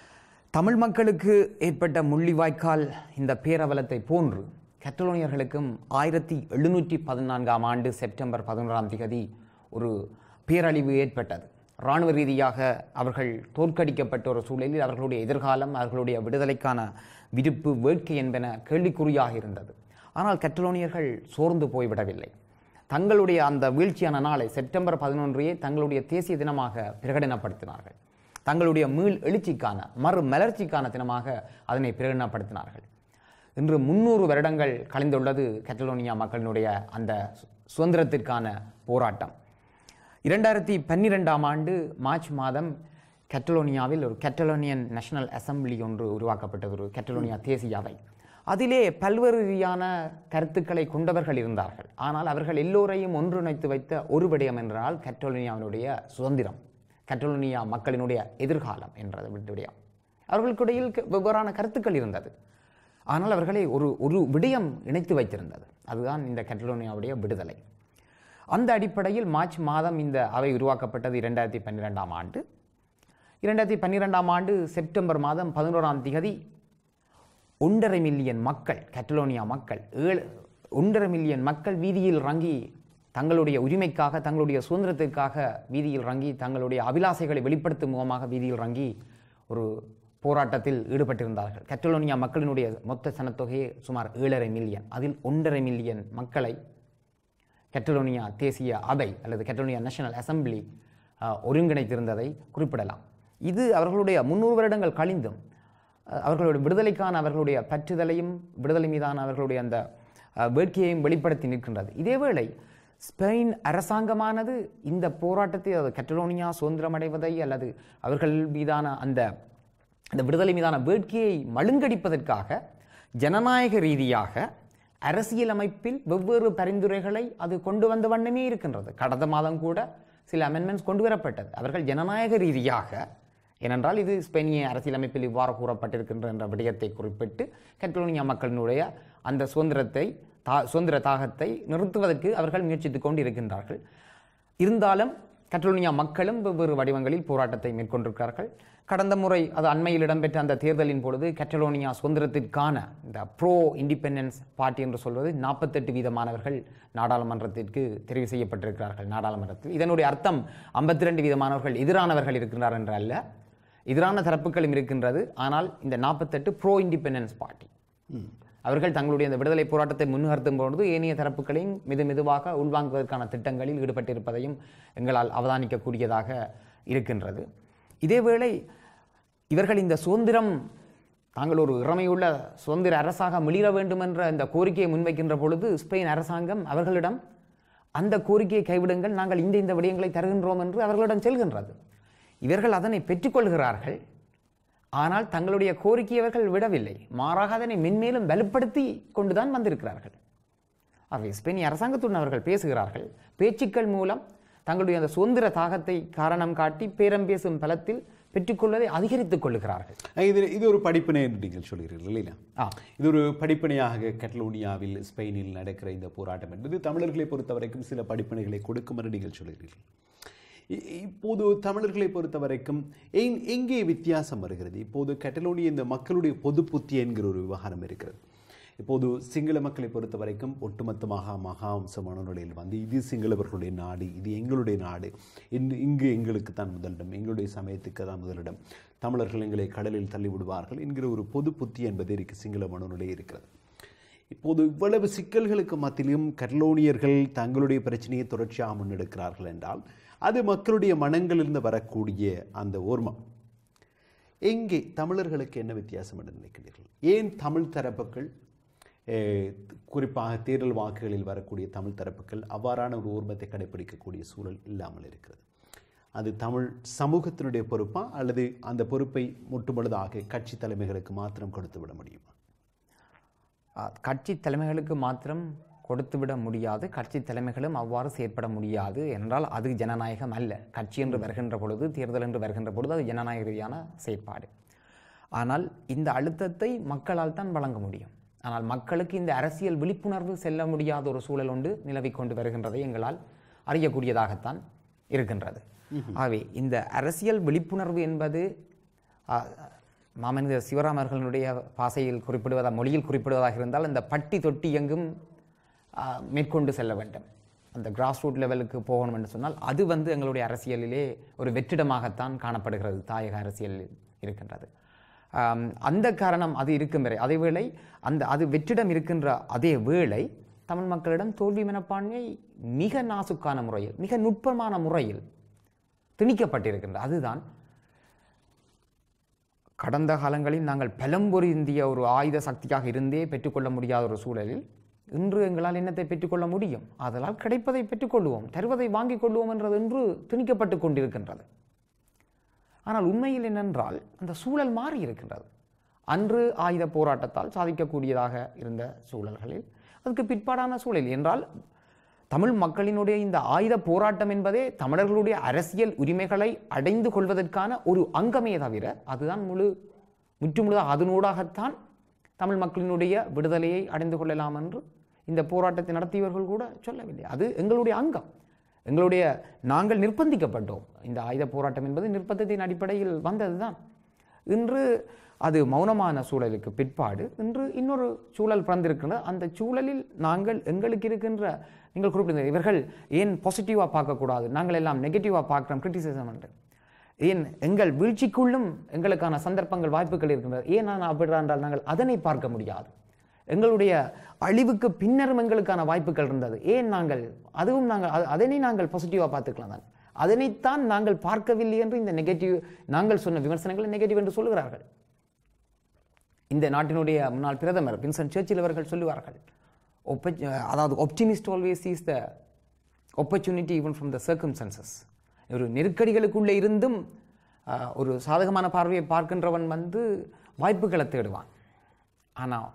தமிழ் மக்களுக்கு ஏற்பட்ட முள்ளிவாய்க்கால் இந்த பேரவலத்தை போன்று கட்டலோனியர்களுக்கும் ஆயிரத்தி எழுநூற்றி பதினான்காம் ஆண்டு செப்டம்பர் பதினோராம் தேதி ஒரு பேரழிவு ஏற்பட்டது இராணுவ ரீதியாக அவர்கள் தோற்கடிக்கப்பட்ட ஒரு சூழலில் அவர்களுடைய எதிர்காலம் அவர்களுடைய விடுதலைக்கான விருப்பு வேட்கை என்பன கேள்விக்குறியாக இருந்தது ஆனால் கட்டலோனியர்கள் சோர்ந்து போய்விடவில்லை தங்களுடைய அந்த வீழ்ச்சியான நாளை செப்டம்பர் பதினொன்றையே தங்களுடைய தேசிய தினமாக பிரகடனப்படுத்தினார்கள் தங்களுடைய மீள் எழுச்சிக்கான மறு மலர்ச்சிக்கான தினமாக அதனை பிரகடனப்படுத்தினார்கள் இன்று முன்னூறு வருடங்கள் கழிந்துள்ளது கட்டலோனியா மக்களினுடைய அந்த சு- சுதந்திரத்திற்கான போராட்டம் இரண்டாயிரத்தி பன்னிரெண்டாம் ஆண்டு மார்ச் மாதம் கட்டலோனியாவில் ஒரு கட்டலோனியன் நேஷனல் அசெம்பிளி ஒன்று உருவாக்கப்பட்டது ஒரு கட்டலோனியா தேசிய அவை அதிலே பல்வேறு ரீதியான கருத்துக்களை கொண்டவர்கள் இருந்தார்கள் ஆனால் அவர்கள் எல்லோரையும் ஒன்றிணைத்து வைத்த ஒரு விடயம் என்றால் கட்டலோனியாவினுடைய சுதந்திரம் கட்டலோனியா மக்களினுடைய எதிர்காலம் என்ற விடயம் அவர்களுக்கிடையில் க- வெவ்வேறான கருத்துக்கள் இருந்தது ஆனால் அவர்களை ஒரு ஒரு விடயம் இணைத்து வைத்திருந்தது அதுதான் இந்த கட்டலோனியாவுடைய விடுதலை அந்த அடிப்படையில் மார்ச் மாதம் இந்த அவை உருவாக்கப்பட்டது இரண்டாயிரத்தி பன்னிரெண்டாம் ஆண்டு இரண்டாயிரத்தி பன்னிரெண்டாம் ஆண்டு செப்டம்பர் மாதம் பதினோராம் திகதி ஒன்றரை மில்லியன் மக்கள் கட்டலோனியா மக்கள் ஏழு ஒன்றரை மில்லியன் மக்கள் வீதியில் இறங்கி தங்களுடைய உரிமைக்காக தங்களுடைய சுதந்திரத்திற்காக வீதியில் இறங்கி தங்களுடைய அபிலாசைகளை வெளிப்படுத்தும் முகமாக வீதியில் இறங்கி ஒரு போராட்டத்தில் ஈடுபட்டிருந்தார்கள் கட்டலோனியா மக்களினுடைய மொத்த சனத்தொகையே சுமார் ஏழரை மில்லியன் அதில் ஒன்றரை மில்லியன் மக்களை கெட்டலோனியா தேசிய அவை அல்லது கெட்டலோனியா நேஷனல் அசெம்பிளி அஹ், ஒருங்கிணைத்திருந்ததை குறிப்பிடலாம் இது அவர்களுடைய முன்னூறு வருடங்கள் கழிந்தும் அஹ், அவர்களுடைய விடுதலைக்கான அவர்களுடைய பற்றுதலையும் விடுதலை மீதான அவர்களுடைய அந்த அஹ், வேட்கையையும் வெளிப்படுத்தி நிற்கின்றது இதேவேளை ஸ்பெயின் அரசாங்கமானது இந்த போராட்டத்தை அது கெட்டலோனியா சுதந்திரம் அடைவதை அல்லது அவர்கள் மீதான அந்த அந்த விடுதலை மீதான வேட்கையை மழுங்கடிப்பதற்காக ஜனநாயக ரீதியாக அரசியலமைப்பில் வெவ்வேறு பரிந்துரைகளை அது கொண்டு வந்த வண்ணமே இருக்கின்றது கடந்த மாதம் கூட சில அமெண்ட்மெண்ட்ஸ் கொண்டு வரப்பட்டது அவர்கள் ஜனநாயக ரீதியாக ஏனென்றால் இது ஸ்பெயினிய அரசியலமைப்பில் இவ்வாறு கூறப்பட்டிருக்கின்ற என்ற விடயத்தை குறிப்பிட்டு கட்டலோனியா மக்களினுடைய அந்த சுதந்திரத்தை தா சுதந்திர தாகத்தை நிறுத்துவதற்கு அவர்கள் முயற்சித்துக் கொண்டு இருக்கின்றார்கள் இருந்தாலும் கட்டலோனியா மக்களும் வெவ்வேறு வடிவங்களில் போராட்டத்தை மேற்கொண்டிருக்கிறார்கள் கடந்த முறை அது அண்மையில் இடம்பெற்ற அந்த தேர்தலின் பொழுது கட்டலோனியா சுதந்திரத்திற்கான இந்த ப்ரோ இண்டிபெண்டன்ஸ் பார்ட்டி என்று சொல்வது நாற்பத்தெட்டு வீதமானவர்கள் நாடாளுமன்றத்திற்கு தெரிவு செய்யப்பட்டிருக்கிறார்கள் நாடாளுமன்றத்தில் இதனுடைய அர்த்தம் ஐம்பத்தி ரெண்டு வீதமானவர்கள் எதிரானவர்கள் இருக்கிறார் என்ற அல்ல எதிரான தரப்புகளும் இருக்கின்றது ஆனால் இந்த நாற்பத்தெட்டு ப்ரோ இண்டிபெண்டன்ஸ் பார்ட்டி அவர்கள் தங்களுடைய அந்த விடுதலை போராட்டத்தை முன்னிறுத்தும் பொழுது ஏனைய தரப்புகளையும் மெது மெதுவாக உள்வாங்குவதற்கான திட்டங்களில் ஈடுபட்டிருப்பதையும் எங்களால் அவதானிக்கக்கூடியதாக இருக்கின்றது இதேவேளை இவர்கள் இந்த சுதந்திரம் தாங்கள் ஒரு இறமையுள்ள சுதந்திர அரசாக மிளிர வேண்டும் என்ற இந்த கோரிக்கையை முன்வைக்கின்ற பொழுது ஸ்பெயின் அரசாங்கம் அவர்களிடம் அந்த கோரிக்கையை கைவிடுங்கள் நாங்கள் இந்த இந்த விடயங்களை தருகின்றோம் என்று அவர்களிடம் செல்கின்றது இவர்கள் அதனை பெற்றுக்கொள்கிறார்கள் ஆனால் தங்களுடைய கோரிக்கையை அவர்கள் விடவில்லை மாறாக அதனை மென்மேலும் வலுப்படுத்தி கொண்டுதான் வந்திருக்கிறார்கள் ஆகவே ஸ்பெயினிய அரசாங்கத்துடன் அவர்கள் பேசுகிறார்கள் பேச்சுக்கள் மூலம் தங்களுடைய அந்த சுதந்திர தாகத்தை காரணம் காட்டி பேரம் பேசும் பலத்தில் பெற்றுக்கொள்வதை அதிகரித்துக் கொள்ளுகிறார்கள் இது இது ஒரு படிப்பினை என்று நீங்கள் சொல்கிறீர்கள் இல்லையா ஆ இது ஒரு படிப்பினையாக கட்டலோனியாவில் ஸ்பெயினில் நடக்கிற இந்த போராட்டம் என்பது தமிழர்களை பொறுத்தவரைக்கும் சில படிப்பினைகளை கொடுக்கும் என்று நீங்கள் சொல்கிறீர்கள் இ- இப்போது தமிழர்களை பொறுத்தவரைக்கும் எங் எங்கே வித்தியாசம் வருகிறது இப்போது கட்டலோனிய இந்த மக்களுடைய பொது புத்தி என்கிற ஒரு விவகாரம் இருக்கிறது இப்போது சிங்கள மக்களை பொறுத்த வரைக்கும் ஒட்டுமொத்தமாக மகாவம்சமான நிலையில் வந்து இது சிங்களவர்களுடைய நாடு இது எங்களுடைய நாடு இன்று இங்கு எங்களுக்கு தான் முதலிடம் எங்களுடைய சமயத்துக்கு தான் முதலிடம் தமிழர்கள் எங்களை கடலில் தள்ளி விடுவார்கள் என்கிற ஒரு பொது புத்தி என்பது இருக்கு சிங்கள மனநிலை இருக்கிறது இப்போது இவ்வளவு சிக்கல்களுக்கு மத்தியிலும் கர்லோனியர்கள் தங்களுடைய பிரச்சனையை தொடர்ச்சியாக முன்னெடுக்கிறார்கள் என்றால் அது மக்களுடைய மனங்களிலிருந்து வரக்கூடிய அந்த ஓர்மம் எங்கே தமிழர்களுக்கு என்ன வித்தியாசம் என்று நினைக்கிறீர்கள் ஏன் தமிழ் தரப்புகள் eh, குறிப்பாக தேர்தல் வாக்குகளில் வரக்கூடிய தமிழ் தரப்புகள் அவ்வாறான ஒரு ஊர்மத்தை கடைபிடிக்கக்கூடிய சூழல் இல்லாமல் இருக்கிறது அது தமிழ் சமூகத்தினுடைய பொறுப்பா அல்லது அந்த பொறுப்பை முற்றுமுழுதாக கட்சி தலைமைகளுக்கு மாத்திரம் கொடுத்து விட முடியுமா ஆ, கட்சி தலைமைகளுக்கு மாத்திரம் கொடுத்துவிட முடியாது கட்சி தலைமைகளும் அவ்வாறு செயற்பட முடியாது என்றால் அது ஜனநாயகம் அல்ல கட்சி என்று வருகின்ற பொழுது தேர்தல் என்று வருகின்ற பொழுது அது ஜனநாயக ரீதியான செயற்பாடு ஆனால் இந்த அழுத்தத்தை மக்களால் தான் வழங்க முடியும் ஆனால் மக்களுக்கு இந்த அரசியல் விழிப்புணர்வு செல்ல முடியாத ஒரு சூழல் ஒன்று நிலவிக் கொண்டு வருகின்றதை எங்களால் அறியக்கூடியதாகத்தான் இருக்கின்றது ஆகவே இந்த அரசியல் விழிப்புணர்வு என்பது ஆ, மாமனிதர் சிவராம் அவர்களுடைய பாசையில் குறிப்பிடுவதா மொழியில் குறிப்பிடுவதாக இருந்தால் இந்த பட்டி தொட்டி எங்கும் ஆ, மேற்கொண்டு செல்ல வேண்டும் அந்த கிராஸ் ரூட் லெவலுக்கு போகணும் என்று சொன்னால் அது வந்து எங்களுடைய அரசியலிலே ஒரு வெற்றிடமாகத்தான் காணப்படுகிறது தாயக அரசியலில் இருக்கின்றது ஆம், அந்த காரணம் அது இருக்கும் வரை அதேவேளை அந்த அது வெற்றிடம் இருக்கின்ற அதே வேளை தமிழ் மக்களிடம் தோல்வி மனப்பான்மை மிக நாசுக்கான முறையில் மிக நுட்பமான முறையில் திணிக்கப்பட்டிருக்கின்ற அதுதான் கடந்த காலங்களில் நாங்கள் பலம்பொரு இந்திய ஒரு ஆயுத சக்தியாக இருந்தே பெற்றுக்கொள்ள முடியாத ஒரு சூழலில் இன்று எங்களால் என்னத்தை பெற்றுக்கொள்ள முடியும் அதனால் கிடைப்பதை பெற்றுக்கொள்வோம் தருவதை வாங்கிக் கொள்வோம் என்றது என்று திணிக்கப்பட்டு கொண்டிருக்கின்றது ஆனால் உண்மையில் என்னென்றால் அந்த சூழல் மாறி இருக்கின்றது அன்று ஆயுத போராட்டத்தால் சாதிக்கக்கூடியதாக இருந்த சூழல்களில் அதுக்கு பிற்பாடான சூழல் என்றால் தமிழ் மக்களினுடைய இந்த ஆயுத போராட்டம் என்பதே தமிழர்களுடைய அரசியல் உரிமைகளை அடைந்து கொள்வதற்கான ஒரு அங்கமே தவிர அதுதான் முழு முற்றுமுழுதாக அதனூடாகத்தான் தமிழ் மக்களினுடைய விடுதலையை அடைந்து கொள்ளலாம் என்று இந்த போராட்டத்தை நடத்தியவர்கள் கூட சொல்லவில்லை அது எங்களுடைய அங்கம் எங்களுடைய நாங்கள் நிர்பந்திக்கப்பட்டோம் இந்த ஆயுத போராட்டம் என்பது நிர்பந்தத்தின் அடிப்படையில் வந்ததுதான் இன்று அது மௌனமான சூழலுக்கு பிற்பாடு இன்று இன்னொரு சூழல் பிறந்திருக்கின்ற அந்த சூழலில் நாங்கள் எங்களுக்கு இருக்கின்ற நீங்கள் குறிப்பிட்ட இவர்கள் ஏன் பாசிட்டிவாக பார்க்கக்கூடாது நாங்கள் எல்லாம் நெகட்டிவாக பார்க்குறோம் கிரிட்டிசிசம் என்று ஏன் எங்கள் வீழ்ச்சிக்குள்ளும் எங்களுக்கான சந்தர்ப்பங்கள் வாய்ப்புகள் இருக்கின்றது ஏன் நான் அப்படி என்றால் நாங்கள் அதனை பார்க்க முடியாது எங்களுடைய அழிவுக்கு பின்னரும் எங்களுக்கான வாய்ப்புகள் இருந்தது ஏன் நாங்கள் அதுவும் நாங்கள் அது- அதனை நாங்கள் பாசிட்டிவாக பார்த்துக்கலாம் தான் அதனைத்தான் நாங்கள் பார்க்கவில்லை என்று இந்த நெகட்டிவ் நாங்கள் சொன்ன விமர்சனங்களை நெகட்டிவ் என்று சொல்லுகிறார்கள் இந்த நாட்டினுடைய முன்னாள் பிரதமர் வின்சன் சர்ச்சில் அவர்கள் சொல்லுவார்கள் Oppor- அதாவது optimist always sees the opportunity even from the circumstances ஒரு நெருக்கடிகளுக்குள்ளே இருந்தும் அஹ், ஒரு சாதகமான பார்வையை பார்க்கின்றவன் வந்து வாய்ப்புகளை தேடுவான் ஆனால்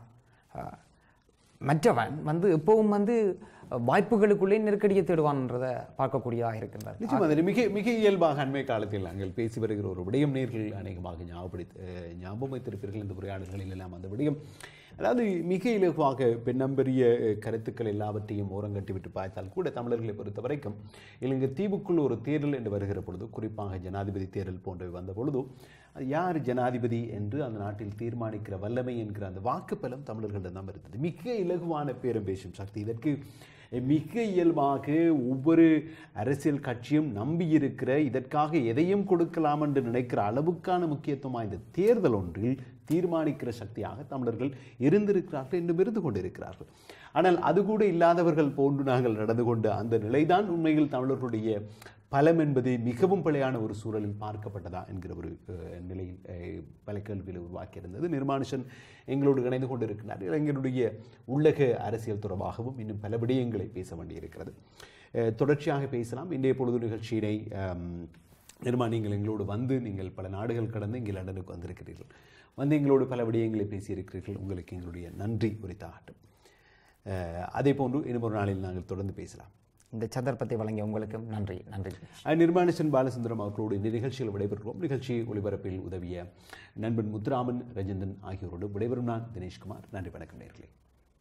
மற்றவன் வந்து எப்பவும் வந்து அஹ், வாய்ப்புகளுக்குள்ளே நெருக்கடியை தேடுவான்றதை பார்க்கக்கூடியதாக இருக்கின்றது நிச்சயமாக அது மிக மிக இயல்பாக அண்மை காலத்தில் நாங்கள் பேசி வருகிற ஒரு விடயம் நேர்கள் அநேகமாக ஞாபகப்படுத்தி அஹ், ஞாபகம் வைத்திருப்பீர்கள் இந்த உரையாடல்களில் எல்லாம் அந்த விடயம் அதாவது மிக இலகுவாக பெண்ணம்பெரிய அஹ், கருத்துக்கள் எல்லாவற்றையும் ஓரங்கட்டி விட்டு பார்த்தால் கூட தமிழர்களை பொறுத்த வரைக்கும் இலங்கை தீவுக்குள் ஒரு தேர்தல் என்று வருகிற பொழுது குறிப்பாக ஜனாதிபதி தேர்தல் போன்றவை வந்த பொழுது அது யார் ஜனாதிபதி என்று அந்த நாட்டில் தீர்மானிக்கிற வல்லமை என்கிற அந்த வாக்குப்பலம் தமிழர்களிடம் இருந்தது மிக இலகுவான பேரம் பேசும் சக்தி இதற்கு மிக இயல்பாக ஒவ்வொரு அரசியல் கட்சியும் நம்பியிருக்கிற இதற்காக எதையும் கொடுக்கலாம் என்று நினைக்கிற அளவுக்கான முக்கியத்துவம் வாய்ந்த தேர்தல் ஒன்றில் தீர்மானிக்கிற சக்தியாக தமிழர்கள் இருந்திருக்கிறார்கள் இன்னும் இருந்து கொண்டிருக்கிறார்கள் ஆனால் அது கூட இல்லாதவர்கள் போன்று நாங்கள் நடந்து கொண்ட அந்த நிலைதான் உண்மையில் தமிழர்களுடைய பலம் என்பது மிகவும் பிழையான ஒரு சூழலில் பார்க்கப்பட்டதா என்கிற ஒரு அஹ், நிலையில் அஹ், பல கேள்விகளை உருவாக்கியிருந்தது நிர்மானுஷன் எங்களோடு இணைந்து கொண்டிருக்கிறார் இளைஞருடைய உள்ளக அரசியல் தொடர்பாகவும் இன்னும் பல விடயங்களை பேச வேண்டியிருக்கிறது அஹ், தொடர்ச்சியாக பேசலாம் இன்றைய பொழுது நிகழ்ச்சியினை அம், நிர்மா நீங்கள் எங்களோடு வந்து நீங்கள் பல நாடுகள் கடந்து இங்கே லண்டனுக்கு வந்திருக்கிறீர்கள் வந்து எங்களோடு பல விடயங்களை பேசியிருக்கிறீர்கள் உங்களுக்கு எங்களுடைய நன்றி உரித்தாகட்டும் அஹ், அதே போன்று இன்னும் ஒரு நாளில் நாங்கள் தொடர்ந்து பேசலாம் இந்த சந்தர்ப்பத்தை வழங்கிய உங்களுக்கும் நன்றி நன்றி நிர்மாணிசன் பாலசுந்தரம் அவர்களோடு இந்த நிகழ்ச்சியில் விடைபெறுகிறோம் நிகழ்ச்சி ஒளிபரப்பில் உதவிய நண்பன் முத்துராமன் ரஜந்தன் ஆகியோரோடு விடைபெறும் நான் தினேஷ்குமார் நன்றி வணக்கம் நேர்களே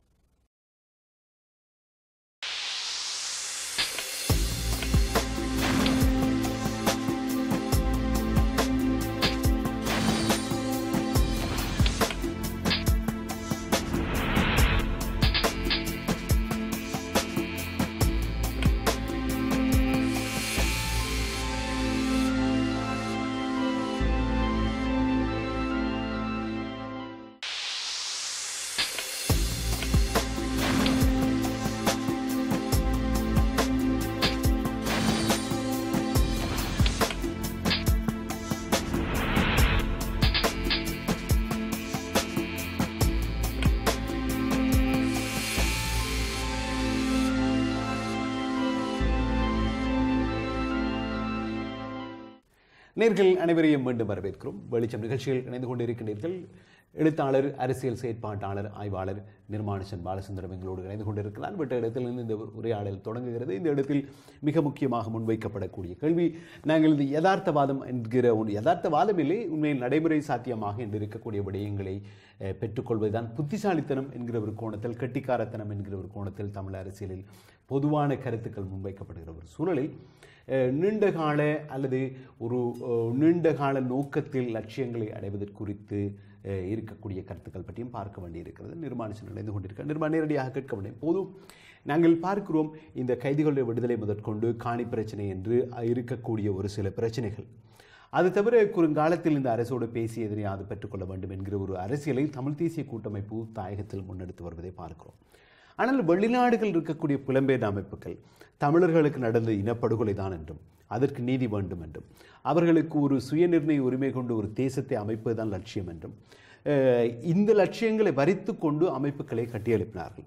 நேர்கள் அனைவரையும் மீண்டும் வரவேற்கிறோம் வெளிச்சம் நிகழ்ச்சியில் இணைந்து கொண்டிருக்கின்றீர்கள் எழுத்தாளர் அரசியல் செயற்பாட்டாளர் ஆய்வாளர் நிர்மானுஷன் பாலசுந்தரம் எங்களோடு இணைந்து கொண்டிருக்கிறார் விட்ட இடத்திலிருந்து இந்த உரையாடல் தொடங்குகிறது இந்த இடத்தில் மிக முக்கியமாக முன்வைக்கப்படக்கூடிய கேள்வி நாங்கள் இந்த யதார்த்தவாதம் என்கிற ஒன்று யதார்த்தவாதம் இல்லை உண்மையில் நடைமுறை சாத்தியமாக என்று இருக்கக்கூடிய விடயங்களை அஹ், பெற்றுக்கொள்வதுதான் புத்திசாலித்தனம் என்கிற ஒரு கோணத்தில் கெட்டிக்காரத்தனம் என்கிற ஒரு கோணத்தில் தமிழ் அரசியலில் பொதுவான கருத்துக்கள் முன்வைக்கப்படுகிற ஒரு சூழலில் அஹ், நீண்ட கால அல்லது ஒரு அஹ், நீண்ட கால நோக்கத்தில் லட்சியங்களை அடைவதற்கு குறித்து அஹ், இருக்கக்கூடிய கருத்துக்கள் பற்றியும் பார்க்க வேண்டியிருக்கிறது நிர்மாணிச்சு நடந்து கொண்டிருக்க நிர்மா நேரடியாக கேட்க வேண்டும் போதும் நாங்கள் பார்க்கிறோம் இந்த கைதிகளுடைய விடுதலை முதற்கொண்டு காணி பிரச்சனை என்று இருக்கக்கூடிய ஒரு சில பிரச்சனைகள் அது தவிர குறுங்காலத்தில் இந்த அரசோடு பேசி எதனையாவது பெற்றுக்கொள்ள வேண்டும் என்கிற ஒரு அரசியலை தமிழ் தேசிய கூட்டமைப்பு தாயகத்தில் முன்னெடுத்து வருவதை பார்க்கிறோம் ஆனால் வெளிநாடுகள் இருக்கக்கூடிய புலம்பெயர் அமைப்புகள் தமிழர்களுக்கு நடந்த இனப்படுகொலை தான் என்றும் அதற்கு நீதி வேண்டும் என்றும் அவர்களுக்கு ஒரு சுயநிர்ணய உரிமை கொண்டு ஒரு தேசத்தை அமைப்பதுதான் லட்சியம் என்றும் அஹ், இந்த லட்சியங்களை வரித்து கொண்டு அமைப்புகளை கட்டியெழுப்பினார்கள்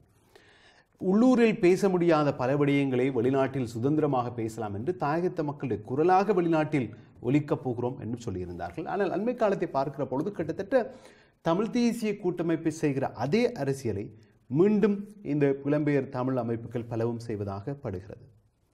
உள்ளூரில் பேச முடியாத பல விடயங்களை வெளிநாட்டில் சுதந்திரமாக பேசலாம் என்று தாயகத்த மக்களுடைய குரலாக வெளிநாட்டில் ஒலிக்கப் போகிறோம் என்று சொல்லியிருந்தார்கள் ஆனால் அண்மை காலத்தை பார்க்கிற பொழுது கிட்டத்தட்ட தமிழ் தேசிய கூட்டமைப்பை செய்கிற அதே அரசியலை மீண்டும் இந்த புலம்பெயர் தமிழ் அமைப்புகள் பலவும் செய்வதாக படுகிறது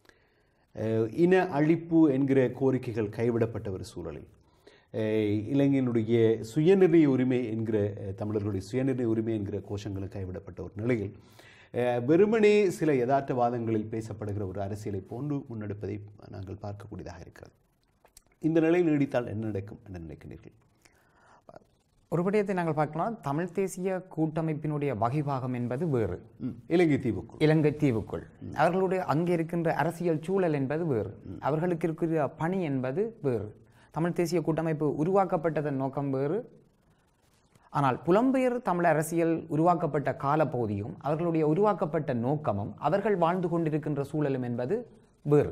அஹ் இன அழிப்பு என்கிற கோரிக்கைகள் கைவிடப்பட்ட ஒரு சூழலில் அஹ் இலங்கையினுடைய சுயநிர்ணய உரிமை என்கிற அஹ் தமிழர்களுடைய சுயநிர்ணய உரிமை என்கிற கோஷங்களும் கைவிடப்பட்ட ஒரு நிலையில் அஹ், வெறுமனே சில யதார்த்தவாதங்களில் பேசப்படுகிற ஒரு அரசியலை போன்று முன்னெடுப்பதை நாங்கள் பார்க்கக்கூடியதாக இருக்கிறது இந்த நிலை நீடித்தால் என்ன நடக்கும் என்று நினைக்கிறீர்கள் ஒரு விடயத்தை நாங்கள் பார்க்கலாம் தமிழ் தேசிய கூட்டமைப்பினுடைய வகைபாகம் என்பது வேறு ம், இலங்கை தீவுக்குள் இலங்கை தீவுக்குள் அவர்களுடைய அங்கே இருக்கின்ற அரசியல் சூழல் என்பது வேறு அவர்களுக்கு இருக்கிற பணி என்பது வேறு தமிழ் தேசிய கூட்டமைப்பு உருவாக்கப்பட்டதன் நோக்கம் வேறு ஆனால் புலம்பெயர் தமிழ் அரசியல் உருவாக்கப்பட்ட காலப்பகுதியும் அவர்களுடைய உருவாக்கப்பட்ட நோக்கமும் அவர்கள் வாழ்ந்து கொண்டிருக்கின்ற சூழலும் என்பது வேறு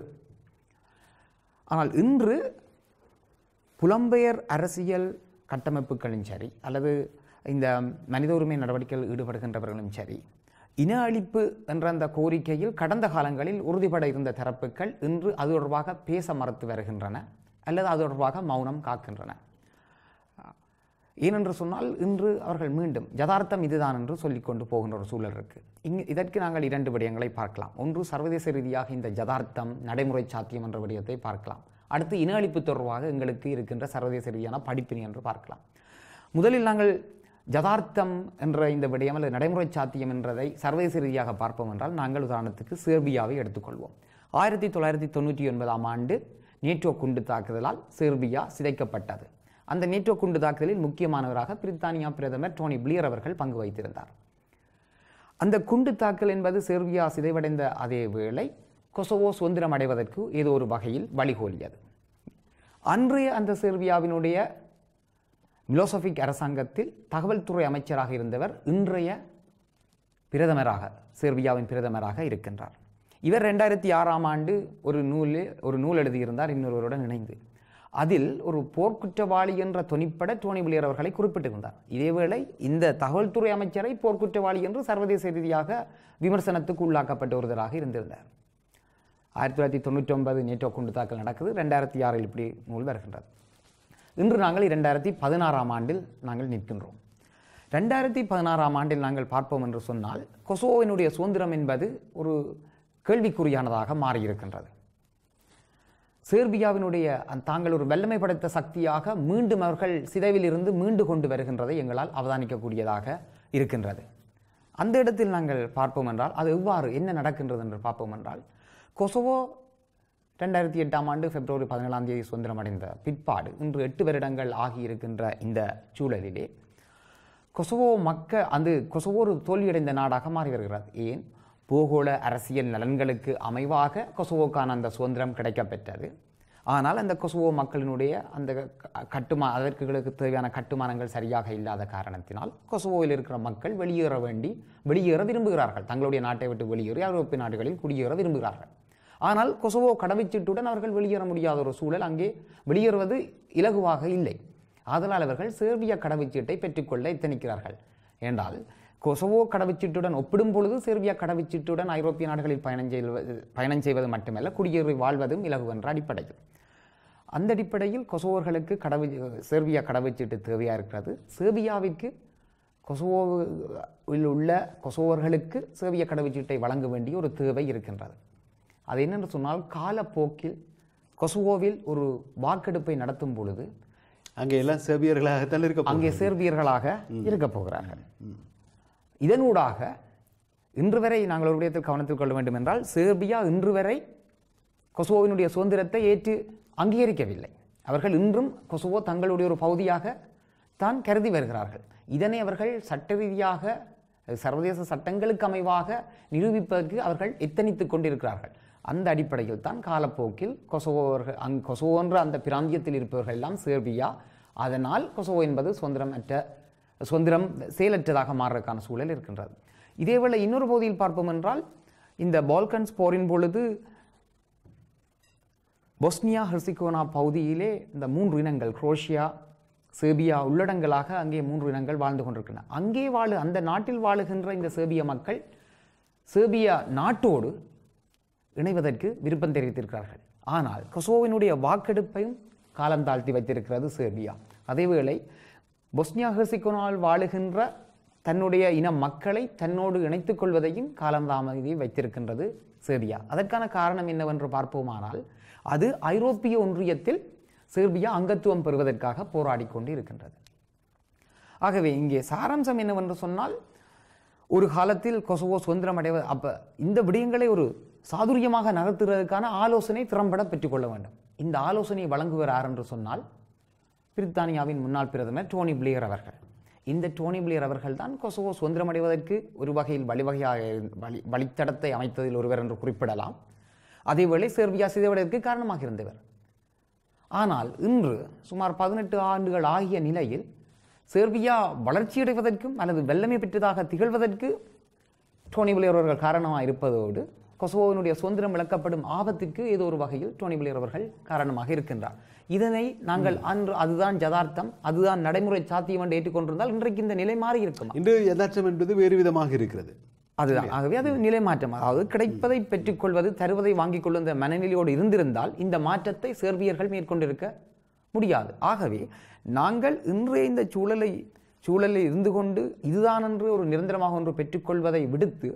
ஆனால் இன்று புலம்பெயர் அரசியல் கட்டமைப்புகளும் சரி அல்லது இந்த மனித உரிமை நடவடிக்கையில் ஈடுபடுகின்றவர்களும் சரி இன அழிப்பு என்ற அந்த கோரிக்கையில் கடந்த காலங்களில் உறுதிப்பட இருந்த தரப்புகள் இன்று அது தொடர்பாக பேச மறுத்து வருகின்றன அல்லது அது தொடர்பாக மௌனம் காக்கின்றன ஏனென்று சொன்னால் இன்று அவர்கள் மீண்டும் யதார்த்தம் இதுதான் என்று சொல்லிக்கொண்டு போகின்ற ஒரு சூழல் இருக்கு இங்கு இதற்கு நாங்கள் இரண்டு விடயங்களை பார்க்கலாம் ஒன்று சர்வதேச ரீதியாக இந்த யதார்த்தம் நடைமுறை சாத்தியம் என்ற விடயத்தை பார்க்கலாம் அடுத்து இன அழிப்பு தொடர்பாக எங்களுக்கு இருக்கின்ற சர்வதேச ரீதியான படிப்பினை என்று பார்க்கலாம் முதலில் நாங்கள் யதார்த்தம் என்ற இந்த விடயம் அல்லது நடைமுறை சாத்தியம் என்றதை சர்வதேச ரீதியாக பார்ப்போம் என்றால் நாங்கள் உதாரணத்துக்கு சேர்பியாவை எடுத்துக்கொள்வோம் ஆயிரத்தி தொள்ளாயிரத்தி தொண்ணூற்றி ஒன்பதாம் ஆண்டு நேட்டோ குண்டு தாக்குதலால் செர்பியா சிதைக்கப்பட்டது அந்த நேட்டோ குண்டு தாக்குதலில் முக்கியமானவராக பிரித்தானியா பிரதமர் டோனி பிளியர் அவர்கள் பங்கு வைத்திருந்தார் அந்த குண்டு தாக்கல் என்பது செர்பியா சிதைவடைந்த அதே வேளை கொசோவோ சுதந்திரம் அடைவதற்கு ஏதோ ஒரு வகையில் வழிகோலியது அன்றைய அந்த செர்பியாவினுடைய மிலோசபிக் அரசாங்கத்தில் தகவல் துறை அமைச்சராக இருந்தவர் இன்றைய பிரதமராக செர்பியாவின் பிரதமராக இருக்கின்றார் இவர் ரெண்டாயிரத்தி ஆறாம் ஆண்டு ஒரு நூல் ஒரு நூல் எழுதியிருந்தார் இன்னொருவருடன் இணைந்து அதில் ஒரு போர்க்குற்றவாளி என்ற தொனிப்பட டோனி பிளேயர் அவர்களை குறிப்பிட்டிருந்தார் இதேவேளை இந்த தகவல் துறை அமைச்சரை போர்க்குற்றவாளி என்று சர்வதேச ரீதியாக விமர்சனத்துக்கு உள்ளாக்கப்பட்ட ஒருவராக இருந்திருந்தார் ஆயிரத்தி தொள்ளாயிரத்தி தொண்ணூற்றி ஒன்பது நேட்டோ குண்டு தாக்கல் நடக்குது ரெண்டாயிரத்தி ஆறில் இப்படி நூல் வருகின்றது இன்று நாங்கள் இரண்டாயிரத்தி பதினாறாம் ஆண்டில் நாங்கள் நிற்கின்றோம் ரெண்டாயிரத்தி பதினாறாம் ஆண்டில் நாங்கள் பார்ப்போம் என்று சொன்னால் கொசோவினுடைய சுதந்திரம் என்பது ஒரு கேள்விக்குறியானதாக மாறியிருக்கின்றது சேர்பியாவினுடைய அந்த தாங்கள் ஒரு வல்லமை படைத்த சக்தியாக மீண்டும் அவர்கள் சிதைவில் இருந்து மீண்டு கொண்டு வருகின்றதை எங்களால் அவதானிக்கக்கூடியதாக இருக்கின்றது அந்த இடத்தில் நாங்கள் பார்ப்போம் என்றால் அது எவ்வாறு என்ன நடக்கின்றது என்று பார்ப்போம் என்றால் கொசோவோ ரெண்டாயிரத்தி எட்டாம் ஆண்டு பிப்ரவரி பதினேழாம் தேதி சுதந்திரம் அடைந்த பிற்பாடு இன்று எட்டு வருடங்கள் ஆகியிருக்கின்ற இந்த சூழலிலே கொசோவோ மக்க அந்த கொசோவோ ஒரு தோல்வியடைந்த நாடாக மாறி வருகிறது ஏன் பூகோள அரசியல் நலன்களுக்கு அமைவாக கொசோவோக்கான அந்த சுதந்திரம் கிடைக்கப்பெற்றது ஆனால் அந்த கொசோவோ மக்களினுடைய அந்த க- கட்டுமா அதற்கு தேவையான கட்டுமானங்கள் சரியாக இல்லாத காரணத்தினால் கொசோவோவில் இருக்கிற மக்கள் வெளியேற வேண்டி வெளியேற விரும்புகிறார்கள் தங்களுடைய நாட்டை விட்டு வெளியேறி ஐரோப்பிய நாடுகளில் குடியேற விரும்புகிறார்கள் ஆனால் கொசோவோ கடவுச்சீட்டுடன் அவர்கள் வெளியேற முடியாத ஒரு சூழல் அங்கே வெளியேறுவது இலகுவாக இல்லை ஆதலால் அவர்கள் சேர்பிய கடவுச்சீட்டை பெற்றுக்கொள்ள எத்தனிக்கிறார்கள் என்றால் கொசோவோ கடவுச்சீட்டுடன் ஒப்பிடும் பொழுது சேர்பியா கடவுச்சீட்டுடன் ஐரோப்பிய நாடுகளில் பயணம் செய்வது பயணம் செய்வது மட்டுமல்ல குடியேறி வாழ்வதும் இலகு என்ற அடிப்படையில் அந்த அடிப்படையில் கொசோவர்களுக்கு கடவு சேர்பியா கடவுச்சீட்டு தேவையாக இருக்கிறது சேர்பியாவிற்கு கொசோவோவில் உள்ள கொசோவர்களுக்கு சேர்பிய கடவுச்சீட்டை வழங்க வேண்டிய ஒரு தேவை இருக்கின்றது அது என்னென்று சொன்னால் காலப்போக்கில் கொசோவோவில் ஒரு வாக்கெடுப்பை நடத்தும் பொழுது அங்கே எல்லாம் செவியர்களாகத்தான் இருக்க அங்கே சேர்பியர்களாக இருக்க போகிறார்கள் இதனூடாக இன்று வரை நாங்கள் ஒரு விடயத்தில் கவனத்தில் கொள்ள வேண்டும் என்றால் சேர்பியா இன்று வரை கொசோவினுடைய சுதந்திரத்தை ஏற்று அங்கீகரிக்கவில்லை அவர்கள் இன்றும் கொசோவோ தங்களுடைய ஒரு பகுதியாக தான் கருதி வருகிறார்கள் இதனை அவர்கள் சட்ட ரீதியாக சர்வதேச சட்டங்களுக்கு அமைவாக நிரூபிப்பதற்கு அவர்கள் எத்தனித்துக் கொண்டிருக்கிறார்கள் அந்த அடிப்படையில் தான் காலப்போக்கில் கொசோவோவர்கள் அங் கொசோவோ என்ற அந்த பிராந்தியத்தில் இருப்பவர்கள் எல்லாம் சேர்பியா அதனால் கொசோவோ என்பது சுதந்திரமற்ற சுதந்திரம் செயலற்றதாக மாறுறதுக்கான சூழல் இருக்கின்றது இதேவேளை இன்னொரு பகுதியில் பார்ப்போம் என்றால் இந்த பால்கன்ஸ் போரின் பொழுது பொஸ்னியா ஹெர்சிகோனா பகுதியிலே இந்த மூன்று இனங்கள் குரோஷியா சேர்பியா உள்ளடங்களாக அங்கே மூன்று இனங்கள் வாழ்ந்து கொண்டிருக்கின்றன அங்கே வாழு அந்த நாட்டில் வாழுகின்ற இந்த சேர்பிய மக்கள் சேர்பியா நாட்டோடு இணைவதற்கு விருப்பம் தெரிவித்திருக்கிறார்கள் ஆனால் கொசோவினுடைய வாக்கெடுப்பையும் காலம் தாழ்த்தி வைத்திருக்கிறது சேர்பியா அதேவேளை பொஸ்னியா ஹெர்சிகோனால் வாழுகின்ற தன்னுடைய இன மக்களை தன்னோடு இணைத்துக் கொள்வதையும் காலம் தாமதி வைத்திருக்கின்றது சேர்பியா அதற்கான காரணம் என்னவென்று பார்ப்போமானால் அது ஐரோப்பிய ஒன்றியத்தில் சேர்பியா அங்கத்துவம் பெறுவதற்காக போராடி கொண்டு இருக்கின்றது ஆகவே இங்கே சாராம்சம் என்னவென்று சொன்னால் ஒரு காலத்தில் கொசவோ சுதந்திரம் அடைவது அப்போ இந்த விடயங்களை ஒரு சாதுரியமாக நகர்த்துவதற்கான ஆலோசனை திறம்பட பெற்றுக்கொள்ள வேண்டும் இந்த ஆலோசனையை வழங்குவர் யார் என்று சொன்னால் பிரித்தானியாவின் முன்னாள் பிரதமர் டோனி பிளேயர் அவர்கள் இந்த டோனி பிளேயர் அவர்கள் தான் கொசவோ சுதந்திரம் அடைவதற்கு ஒரு வகையில் வழிவகையாக இருந்த- வழி வழித்தடத்தை அமைத்ததில் ஒருவர் என்று குறிப்பிடலாம் அதேவேளை செர்பியா சிதைவதற்கு காரணமாக இருந்தவர் ஆனால் இன்று சுமார் பதினெட்டு ஆண்டுகள் ஆகிய நிலையில் செர்பியா வளர்ச்சியடைவதற்கும் அல்லது வெள்ளமை பெற்றதாக திகழ்வதற்கு டோனி பிளேயர் அவர்கள் காரணமாக இருப்பதோடு கொசோவினுடைய சுதந்திரம் இழக்கப்படும் ஆபத்திற்கு ஏதோ ஒரு வகையில் டோனி பிளேயர் அவர்கள் காரணமாக இருக்கின்றார் இதனை நாங்கள் அன்று அதுதான் ஜதார்த்தம் அதுதான் நடைமுறை சாத்தியம் என்று ஏற்றுக்கொண்டிருந்தால் இன்றைக்கு இந்த நிலை மாறி இருக்குமா இன்று யதார்த்தம் என்பது வேறு விதமாக இருக்கிறது அதுதான் ஆகவே அது நிலை மாற்றம் அதாவது கிடைப்பதை பெற்றுக்கொள்வது தருவதை வாங்கிக் கொள்ளும் இந்த மனநிலையோடு இருந்திருந்தால் இந்த மாற்றத்தை சேர்பியர்கள் மேற்கொண்டிருக்க முடியாது ஆகவே நாங்கள் இன்றைய இந்த சூழலை சூழலில் இருந்து கொண்டு இதுதான் என்று ஒரு நிரந்தரமாக ஒன்று பெற்றுக்கொள்வதை விடுத்து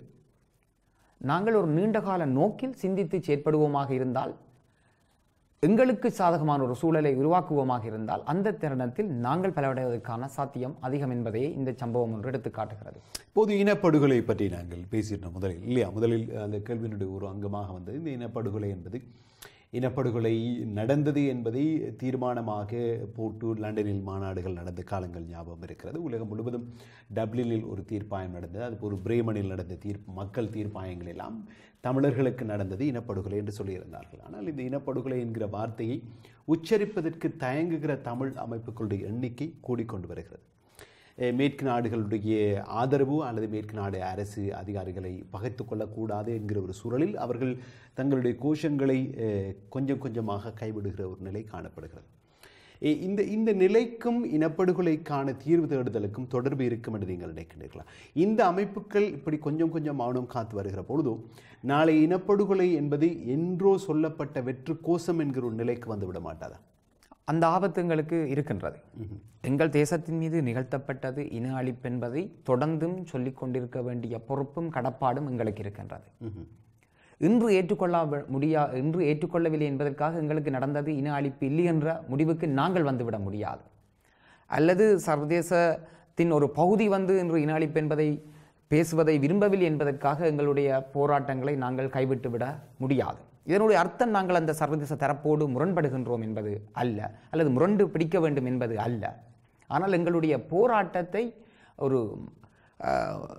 நாங்கள் ஒரு நீண்டகால நோக்கில் சிந்தித்து செயற்படுவோமாக இருந்தால் எங்களுக்கு சாதகமான ஒரு சூழலை உருவாக்குவோமாக இருந்தால் அந்த தருணத்தில் நாங்கள் பலவடைவதற்கான சாத்தியம் அதிகம் என்பதையே இந்த சம்பவம் ஒன்று எடுத்து காட்டுகிறது இப்போது இனப்படுகொலை பற்றி நாங்கள் பேசியிருந்தோம் முதலில் இல்லையா முதலில் அந்த கேள்வியினுடைய ஒரு அங்கமாக வந்தது இந்த இனப்படுகொலை என்பது இனப்படுகொலை நடந்தது என்பதை தீர்மானமாக போட்டு லண்டனில் மாநாடுகள் நடந்த காலங்கள் ஞாபகம் இருக்கிறது உலகம் முழுவதும் டப்ளினில் ஒரு தீர்ப்பாயம் நடந்தது அது ஒரு பிரேமனில் நடந்த தீர்ப்பு மக்கள் தீர்ப்பாயங்கள் எல்லாம் தமிழர்களுக்கு நடந்தது இனப்படுகொலை என்று சொல்லியிருந்தார்கள் ஆனால் இந்த இனப்படுகொலை என்கிற வார்த்தையை உச்சரிப்பதற்கு தயங்குகிற தமிழ் அமைப்புகளுடைய எண்ணிக்கை கூடிக்கொண்டு வருகிறது அஹ் மேற்கு நாடுகளுடைய ஆதரவு அல்லது மேற்கு நாடு அரசு அதிகாரிகளை பகைத்து கொள்ளக்கூடாது என்கிற ஒரு சூழலில் அவர்கள் தங்களுடைய கோஷங்களை அஹ், கொஞ்சம் கொஞ்சமாக கைவிடுகிற ஒரு நிலை காணப்படுகிறது எ- இந்த இந்த நிலைக்கும் இனப்படுகொலைக்கான தீர்வு தேடுதலுக்கும் தொடர்பு இருக்கும் என்று நீங்கள் நினைக்கிறீர்களா இந்த அமைப்புகள் இப்படி கொஞ்சம் கொஞ்சம் மௌனம் காத்து வருகிற பொழுதோ நாளை இனப்படுகொலை என்பது என்றோ சொல்லப்பட்ட வெற்று கோஷம் என்கிற ஒரு நிலைக்கு வந்து விட மாட்டாதா அந்த ஆபத்து எங்களுக்கு இருக்கின்றது எங்கள் தேசத்தின் மீது நிகழ்த்தப்பட்டது இன அழிப்பு என்பதை தொடர்ந்தும் சொல்லிக் கொண்டிருக்க வேண்டிய பொறுப்பும் கடப்பாடும் எங்களுக்கு இருக்கின்றது ம்ஹும். இன்று இன்று ஏற்றுக்கொள்ள முடியா இன்று ஏற்றுக்கொள்ளவில்லை என்பதற்காக எங்களுக்கு நடந்தது இன அழிப்பு இல்லை என்ற முடிவுக்கு நாங்கள் வந்துவிட முடியாது அல்லது சர்வதேசத்தின் ஒரு பகுதி வந்து இன்று இன அழிப்பு என்பதை பேசுவதை விரும்பவில்லை என்பதற்காக எங்களுடைய போராட்டங்களை நாங்கள் கைவிட்டு விட முடியாது இதனுடைய அர்த்தம் நாங்கள் அந்த சர்வதேச தரப்போடு முரண்படுகின்றோம் என்பது அல்ல அல்லது முரண்டு பிடிக்க வேண்டும் என்பது அல்ல ஆனால் எங்களுடைய போராட்டத்தை ஒரு அஹ்,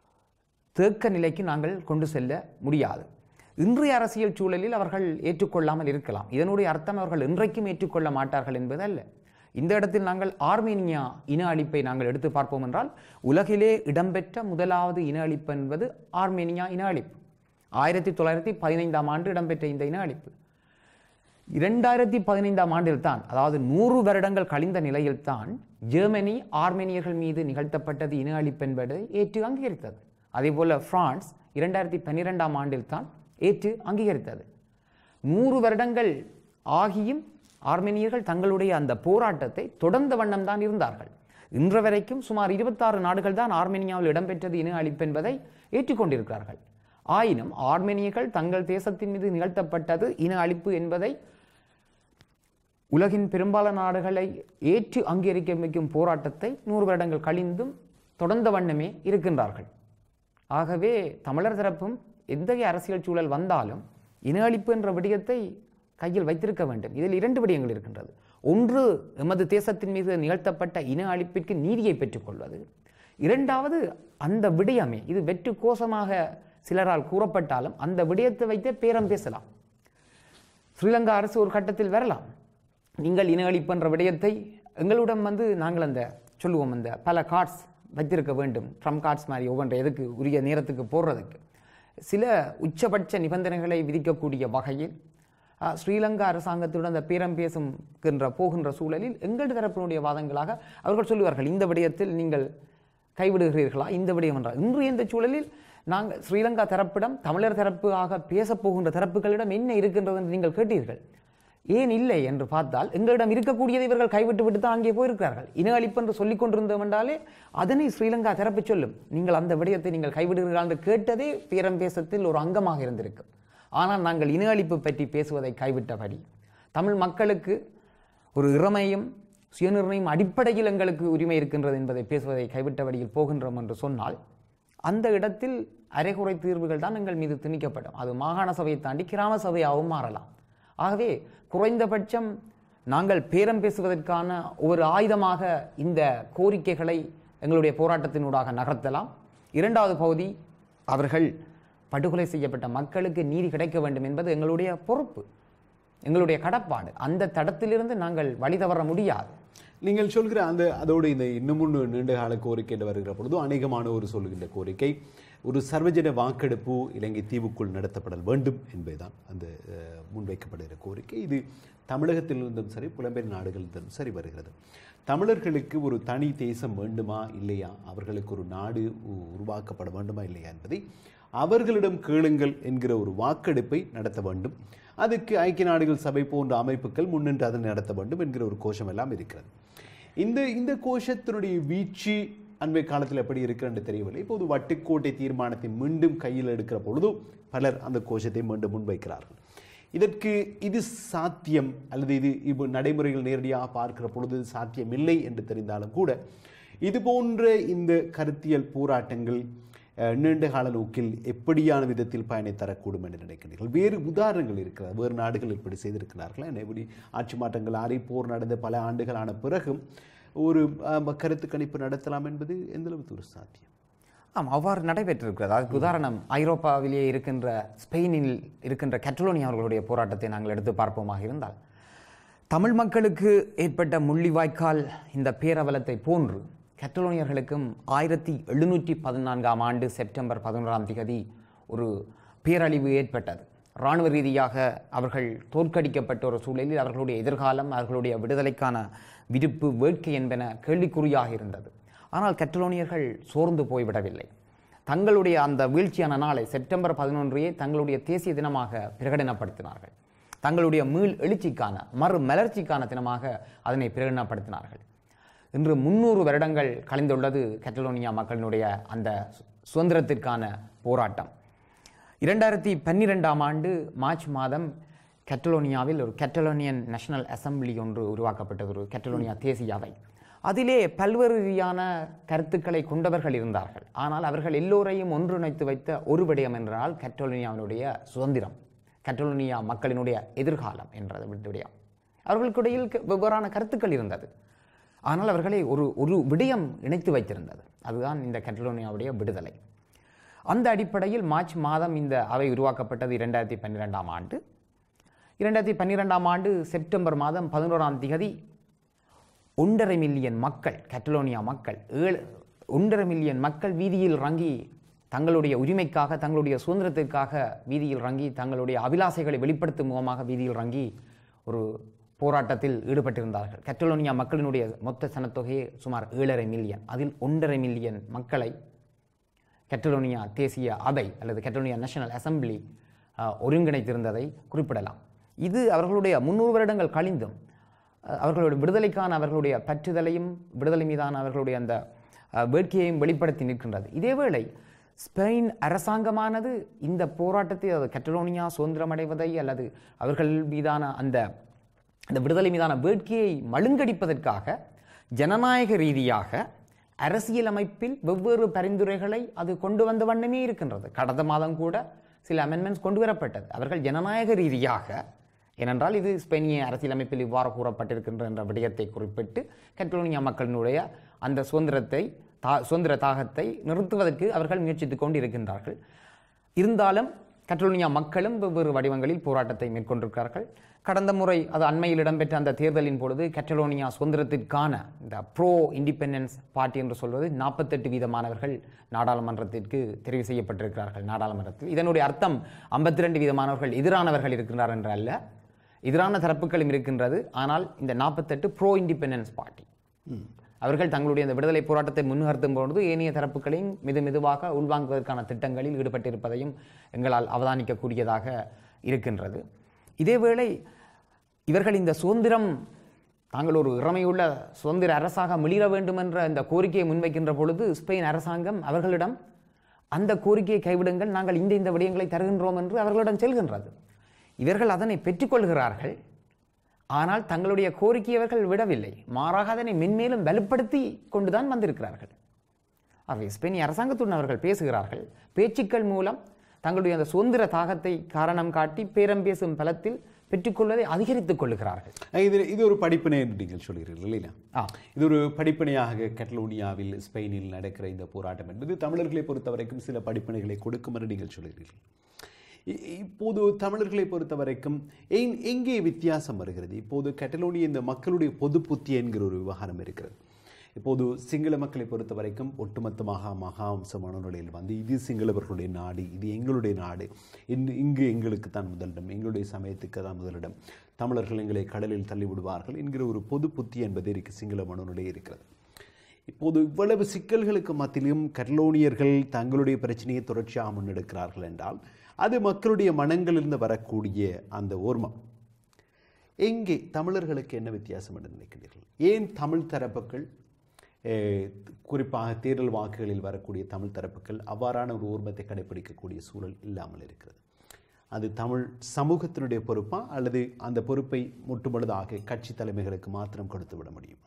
தேக்க நிலைக்கு நாங்கள் கொண்டு செல்ல முடியாது இன்றைய அரசியல் சூழலில் அவர்கள் ஏற்றுக்கொள்ளாமல் இருக்கலாம் இதனுடைய அர்த்தம் அவர்கள் இன்றைக்கும் ஏற்றுக்கொள்ள மாட்டார்கள் என்பது அல்ல இந்த இடத்தில் நாங்கள் ஆர்மேனியா இன அழிப்பை நாங்கள் எடுத்து பார்ப்போம் என்றால் உலகிலே இடம்பெற்ற முதலாவது இன அழிப்பு என்பது ஆர்மேனியா இன அழிப்பு ஆயிரத்தி தொள்ளாயிரத்தி பதினைந்தாம் ஆண்டு இடம்பெற்ற இந்த இன அழிப்பு இரண்டாயிரத்தி பதினைந்தாம் ஆண்டில் தான் அதாவது நூறு வருடங்கள் கழிந்த நிலையில்தான் ஜெர்மனி ஆர்மேனியர்கள் மீது நிகழ்த்தப்பட்டது இன அழிப்பு என்பதை ஏற்று அங்கீகரித்தது அதேபோல பிரான்ஸ் இரண்டாயிரத்தி பன்னிரெண்டாம் ஆண்டில் தான் ஏற்று அங்கீகரித்தது நூறு வருடங்கள் ஆகியும் ஆர்மேனியர்கள் தங்களுடைய அந்த போராட்டத்தை தொடர்ந்த வண்ணம் தான் இருந்தார்கள் இன்று வரைக்கும் சுமார் இருபத்தாறு நாடுகள் தான் ஆர்மேனியாவில் இடம்பெற்றது இன அழிப்பு என்பதை ஏற்றுக்கொண்டிருக்கிறார்கள் ஆயினும் ஆர்மேனியர்கள் தங்கள் தேசத்தின் மீது நிகழ்த்தப்பட்டது இன அழிப்பு என்பதை உலகின் பெரும்பாலான நாடுகளை ஏற்று அங்கீகரிக்க வைக்கும் போராட்டத்தை நூறு வருடங்கள் கழிந்தும் தொடர்ந்த வண்ணமே இருக்கின்றார்கள் ஆகவே தமிழர் தரப்பும் எத்தகைய அரசியல் சூழல் வந்தாலும் இன அழிப்பு என்ற விடயத்தை கையில் வைத்திருக்க வேண்டும் இதில் இரண்டு விடயங்கள் இருக்கின்றது ஒன்று எமது தேசத்தின் மீது நிகழ்த்தப்பட்ட இன அழிப்பிற்கு நீதியை பெற்றுக்கொள்வது இரண்டாவது அந்த விடயமே இது வெற்று கோஷமாக சிலரால் கூறப்பட்டாலும் அந்த விடயத்தை வைத்தே பேரம் பேசலாம் ஸ்ரீலங்கா அரசு ஒரு கட்டத்தில் வரலாம் நீங்கள் இன அழிப்பு என்ற விடயத்தை எங்களிடம் வந்து நாங்கள் அந்த சொல்லுவோம் அந்த பல கார்ட்ஸ் வைத்திருக்க வேண்டும் ட்ரம் கார்ட்ஸ் மாதிரி ஒவ்வொன்ற எதுக்கு உரிய நேரத்துக்கு போடுறதுக்கு சில உச்சபட்ச நிபந்தனைகளை விதிக்கக்கூடிய வகையில் அஹ், ஸ்ரீலங்கா அரசாங்கத்துடன் அந்த பேரம் பேசுகின்ற போகின்ற சூழலில் எங்கள் தரப்பினுடைய வாதங்களாக அவர்கள் சொல்லுவார்கள் இந்த விடயத்தில் நீங்கள் கைவிடுகிறீர்களா இந்த விடயம் என்றால் இன்று இந்த சூழலில் நாங்கள் ஸ்ரீலங்கா தரப்பிடம் தமிழர் தரப்பாக பேசப் போகின்ற தரப்புகளிடம் என்ன இருக்கின்றது என்று நீங்கள் கேட்டீர்கள் ஏன் இல்லை என்று பார்த்தால் எங்களிடம் இருக்கக்கூடியதை இவர்கள் கைவிட்டு விட்டு தான் அங்கே போயிருக்கிறார்கள் இன அழிப்பு என்று சொல்லிக் கொண்டிருந்தோம் என்றாலே அதனை ஸ்ரீலங்கா தரப்பு சொல்லும் நீங்கள் அந்த விடயத்தை நீங்கள் கைவிடுகிறீர்கள் என்று கேட்டதே பேரம் பேசத்தில் ஒரு அங்கமாக இருந்திருக்கும் ஆனால் நாங்கள் இன அழிப்பு பற்றி பேசுவதை கைவிட்டபடி தமிழ் மக்களுக்கு ஒரு இறமையும் சுயநிர்ணயம் அடிப்படையில் எங்களுக்கு உரிமை இருக்கின்றது என்பதை பேசுவதை கைவிட்ட வழியில் போகின்றோம் என்று சொன்னால் அந்த இடத்தில் அரைகுறை தீர்வுகள் தான் எங்கள் மீது திணிக்கப்படும் அது மாகாண சபையை தாண்டி கிராம சபையாகவும் மாறலாம் ஆகவே குறைந்தபட்சம் நாங்கள் பேரம் பேசுவதற்கான ஒரு ஆயுதமாக இந்த கோரிக்கைகளை எங்களுடைய போராட்டத்தினூடாக நகர்த்தலாம் இரண்டாவது பகுதி அவர்கள் படுகொலை செய்யப்பட்ட மக்களுக்கு நீதி கிடைக்க வேண்டும் என்பது எங்களுடைய பொறுப்பு எங்களுடைய கடப்பாடு அந்த தடத்திலிருந்து நாங்கள் வழி தவற முடியாது நீங்கள் சொல்கிற அந்த அதோடு இந்த இன்னும் ஒன்று நீண்ட கால கோரிக்கை என்று வருகிற பொழுது அநேகமானோர் சொல்கின்ற கோரிக்கை ஒரு சர்வஜன வாக்கெடுப்பு இலங்கை தீவுக்குள் நடத்தப்படல் வேண்டும் என்பதுதான் அந்த அஹ், முன்வைக்கப்படுகிற கோரிக்கை இது தமிழகத்திலிருந்தும் சரி புலம்பெயர் நாடுகளிலிருந்தும் சரி வருகிறது தமிழர்களுக்கு ஒரு தனி தேசம் வேண்டுமா இல்லையா அவர்களுக்கு ஒரு நாடு உ- உருவாக்கப்பட வேண்டுமா இல்லையா என்பதை அவர்களிடம் கேளுங்கள் என்கிற ஒரு வாக்கெடுப்பை நடத்த வேண்டும் அதுக்கு ஐக்கிய நாடுகள் சபை போன்ற அமைப்புகள் முன்னின்று அதை நடத்த வேண்டும் என்கிற ஒரு கோஷம் எல்லாம் இருக்கிறது இந்த இந்த கோஷத்தினுடைய வீச்சு அண்மை காலத்தில் எப்படி இருக்கிறது தெரியவில்லை இப்போது வட்டுக்கோட்டை தீர்மானத்தை மீண்டும் கையில் எடுக்கிற பொழுது பலர் அந்த கோஷத்தை மீண்டும் முன்வைக்கிறார்கள் இதற்கு இது சாத்தியம் அல்லது இது இப்போ நடைமுறைகள் நேரடியாக பார்க்கிற பொழுது சாத்தியமில்லை என்று தெரிந்தாலும் கூட இது போன்ற இந்த கருத்தியல் போராட்டங்கள் அஹ், நீண்ட கால நோக்கில் எப்படியான விதத்தில் பயனை தரக்கூடும் என்று நினைக்கிறீர்கள் வேறு உதாரணங்கள் இருக்கிறது வேறு நாடுகள் இப்படி செய்திருக்கிறார்களா என்ன இப்படி ஆட்சி மாற்றங்கள் ஆறி போர் நடந்த பல ஆண்டுகளான பிறகும் ஒரு அஹ், கருத்து கணிப்பு நடத்தலாம் என்பது எந்த அளவுக்கு ஒரு சாத்தியம் ஆம் அவ்வாறு நடைபெற்றிருக்கிறது அதுக்கு உதாரணம் ஐரோப்பாவிலேயே இருக்கின்ற ஸ்பெயினில் இருக்கின்ற கட்டலோனியா அவர்களுடைய போராட்டத்தை நாங்கள் எடுத்து பார்ப்போமாக இருந்தால் தமிழ் மக்களுக்கு ஏற்பட்ட முள்ளிவாய்க்கால் இந்த பேரவலத்தை போன்று கட்டலோனியர்களுக்கும் ஆயிரத்தி எழுநூற்றி பதினான்காம் ஆண்டு செப்டம்பர் பதினோராம் தேதி ஒரு பேரழிவு ஏற்பட்டது இராணுவ ரீதியாக அவர்கள் தோற்கடிக்கப்பட்ட ஒரு சூழலில் அவர்களுடைய எதிர்காலம் அவர்களுடைய விடுதலைக்கான விருப்பு வேட்கை என்பன கேள்விக்குறியாக இருந்தது ஆனால் கட்டலோனியர்கள் சோர்ந்து போய்விடவில்லை தங்களுடைய அந்த வீழ்ச்சியான நாளை செப்டம்பர் பதினொன்றையே தங்களுடைய தேசிய தினமாக பிரகடனப்படுத்தினார்கள் தங்களுடைய மீள் எழுச்சிக்கான மறு மலர்ச்சிக்கான தினமாக அதனை பிரகடனப்படுத்தினார்கள் இன்று முன்னூறு வருடங்கள் கழிந்துள்ளது கட்டலோனியா மக்களினுடைய அந்த சு- சுதந்திரத்திற்கான போராட்டம் இரண்டாயிரத்தி பன்னிரெண்டாம் ஆண்டு மார்ச் மாதம் கட்டலோனியாவில் ஒரு கட்டலோனியன் நேஷனல் அசெம்பிளி ஒன்று உருவாக்கப்பட்டது ஒரு கட்டலோனியா தேசிய அவை அதிலே பல்வேறு ரீதியான கருத்துக்களை கொண்டவர்கள் இருந்தார்கள் ஆனால் அவர்கள் எல்லோரையும் ஒன்றிணைத்து வைத்த ஒரு விடயம் என்றால் கட்டலோனியாவினுடைய சுதந்திரம் கட்டலோனியா மக்களினுடைய எதிர்காலம் என்ற விடயம் அவர்களுக்கிடையில் க- வெவ்வேறான கருத்துக்கள் இருந்தது ஆனால் அவர்களை ஒரு ஒரு விடயம் இணைத்து வைத்திருந்தது அதுதான் இந்த கட்டலோனியாவுடைய விடுதலை அந்த அடிப்படையில் மார்ச் மாதம் இந்த அவை உருவாக்கப்பட்டது இரண்டாயிரத்தி பன்னிரெண்டாம் ஆண்டு இரண்டாயிரத்தி பன்னிரெண்டாம் ஆண்டு செப்டம்பர் மாதம் பதினோராம் திகதி ஒன்றரை மில்லியன் மக்கள் கட்டலோனியா மக்கள் ஏழு ஒன்றரை மில்லியன் மக்கள் வீதியில் இறங்கி தங்களுடைய உரிமைக்காக தங்களுடைய சுதந்திரத்திற்காக வீதியில் இறங்கி தங்களுடைய அபிலாசைகளை வெளிப்படுத்தும் முகமாக வீதியில் இறங்கி ஒரு போராட்டத்தில் ஈடுபட்டிருந்தார்கள் கட்டலோனியா மக்களினுடைய மொத்த சனத்தொகையே சுமார் ஏழரை மில்லியன் அதில் ஒன்றரை மில்லியன் மக்களை கெட்டலோனியா தேசிய அவை அல்லது கெட்டலோனியா நேஷனல் அசெம்பிளி அஹ், ஒருங்கிணைத்திருந்ததை குறிப்பிடலாம் இது அவர்களுடைய முன்னூறு வருடங்கள் கழிந்தும் அஹ், அவர்களுடைய விடுதலைக்கான அவர்களுடைய பற்றுதலையும் விடுதலை மீதான அவர்களுடைய அந்த அஹ், வேட்கையையும் வெளிப்படுத்தி நிற்கின்றது இதேவேளை ஸ்பெயின் அரசாங்கமானது இந்த போராட்டத்தை அது கெட்டலோனியா சுதந்திரமடைவதை அல்லது அவர்கள் மீதான அந்த அந்த விடுதலை மீதான வேட்கையை மழுங்கடிப்பதற்காக ஜனநாயக ரீதியாக அரசியலமைப்பில் வெவ்வேறு பரிந்துரைகளை அது கொண்டு வந்த வண்ணமே இருக்கின்றது கடந்த மாதம் கூட சில அமெண்ட்மெண்ட்ஸ் கொண்டு வரப்பட்டது அவர்கள் ஜனநாயக ரீதியாக ஏனென்றால் இது ஸ்பெயினிய அரசியலமைப்பில் இவ்வாறு கூறப்பட்டிருக்கின்ற என்ற விடயத்தை குறிப்பிட்டு கட்டலோனியா மக்களினுடைய அந்த சுதந்திரத்தை தா சுதந்திர தாகத்தை நிறுத்துவதற்கு அவர்கள் முயற்சித்துக் கொண்டு இருக்கின்றார்கள் இருந்தாலும் கட்டலோனியா மக்களும் வெவ்வேறு வடிவங்களில் போராட்டத்தை மேற்கொண்டிருக்கிறார்கள் கடந்த முறை அது அண்மையில் இடம்பெற்ற அந்த தேர்தலின் பொழுது கட்டலோனியா சுதந்திரத்திற்கான இந்த ப்ரோ இண்டிபெண்டன்ஸ் பார்ட்டி என்று சொல்வது நாற்பத்தெட்டு வீதமானவர்கள் நாடாளுமன்றத்திற்கு தெரிவு செய்யப்பட்டிருக்கிறார்கள் நாடாளுமன்றத்தில் இதனுடைய அர்த்தம் ஐம்பத்தி ரெண்டு வீதமானவர்கள் எதிரானவர்கள் இருக்கிறார் என்ற அல்ல எதிரான தரப்புகளும் இருக்கின்றது ஆனால் இந்த நாற்பத்தெட்டு ப்ரோ இண்டிபெண்டன்ஸ் பார்ட்டி அவர்கள் தங்களுடைய இந்த விடுதலை போராட்டத்தை முன்னிறுத்தும் பொழுது ஏனைய தரப்புகளையும் மெது மெதுவாக உள்வாங்குவதற்கான திட்டங்களில் ஈடுபட்டிருப்பதையும் எங்களால் அவதானிக்கக்கூடியதாக இருக்கின்றது இதேவேளை இவர்கள் இந்த சுதந்திரம் தாங்கள் ஒரு இறமையுள்ள சுதந்திர அரசாக மிளிர வேண்டும் என்ற இந்த கோரிக்கையை முன்வைக்கின்ற பொழுது ஸ்பெயின் அரசாங்கம் அவர்களிடம் அந்த கோரிக்கையை கைவிடுங்கள் நாங்கள் இந்த இந்த விடயங்களை தருகின்றோம் என்று அவர்களிடம் செல்கின்றது இவர்கள் அதனை பெற்றுக்கொள்கிறார்கள் ஆனால் தங்களுடைய கோரிக்கையை அவர்கள் விடவில்லை மாறாக அதனை மென்மேலும் வலுப்படுத்தி கொண்டுதான் வந்திருக்கிறார்கள் ஆகவே ஸ்பெயினிய அரசாங்கத்துடன் அவர்கள் பேசுகிறார்கள் பேச்சுக்கள் மூலம் தங்களுடைய அந்த சுதந்திர தாகத்தை காரணம் காட்டி பேரம் பேசும் பலத்தில் பெற்றுக்கொள்வதை அதிகரித்துக் கொள்ளுகிறார்கள் அஹ் இது இது ஒரு படிப்பினை என்று நீங்கள் சொல்கிறீர்கள் இல்லையா ஆ இது ஒரு படிப்பினையாக கட்டலோனியாவில் ஸ்பெயினில் நடக்கிற இந்த போராட்டம் என்பது தமிழர்களை பொறுத்தவரைக்கும் சில படிப்பினைகளை கொடுக்கும் என்று நீங்கள் சொல்கிறீர்கள் இ- இப்போது தமிழர்களை பொறுத்தவரைக்கும் எங் எங்கே வித்தியாசம் வருகிறது இப்போது கட்டலோனிய இந்த மக்களுடைய பொது புத்தி என்கிற ஒரு விவகாரம் இருக்கிறது இப்போது சிங்கள மக்களை பொறுத்த வரைக்கும் ஒட்டுமொத்தமாக மகாவம்சமான நிலையில் வந்து இது சிங்களவர்களுடைய நாடு இது எங்களுடைய நாடு இன்று இங்கு எங்களுக்கு தான் முதலிடம் எங்களுடைய சமயத்துக்கு தான் முதலிடம் தமிழர்கள் எங்களை கடலில் தள்ளி விடுவார்கள் என்கிற ஒரு பொது புத்தி என்பது இருக்கு சிங்கள மனநிலை இருக்கிறது இப்போது இவ்வளவு சிக்கல்களுக்கு மத்தியிலும் கர்லோனியர்கள் தங்களுடைய பிரச்சனையை தொடர்ச்சியாக முன்னெடுக்கிறார்கள் என்றால் அது மக்களுடைய மனங்களிலிருந்து வரக்கூடிய அந்த ஓர்மம் எங்கே தமிழர்களுக்கு என்ன வித்தியாசம் என்று நினைக்கிறீர்கள் ஏன் தமிழ் தரப்புகள் அஹ், குறிப்பாக தேர்தல் வாக்குகளில் வரக்கூடிய தமிழ் தரப்புகள் அவ்வாறான ஒரு ஊர்மத்தை கடைபிடிக்கக்கூடிய சூழல் இல்லாமல் இருக்கிறது அது தமிழ் சமூகத்தினுடைய பொறுப்பா அல்லது அந்த பொறுப்பை முற்றுமுழுதாக கட்சி தலைமைகளுக்கு மாத்திரம் கொடுத்து விட முடியுமா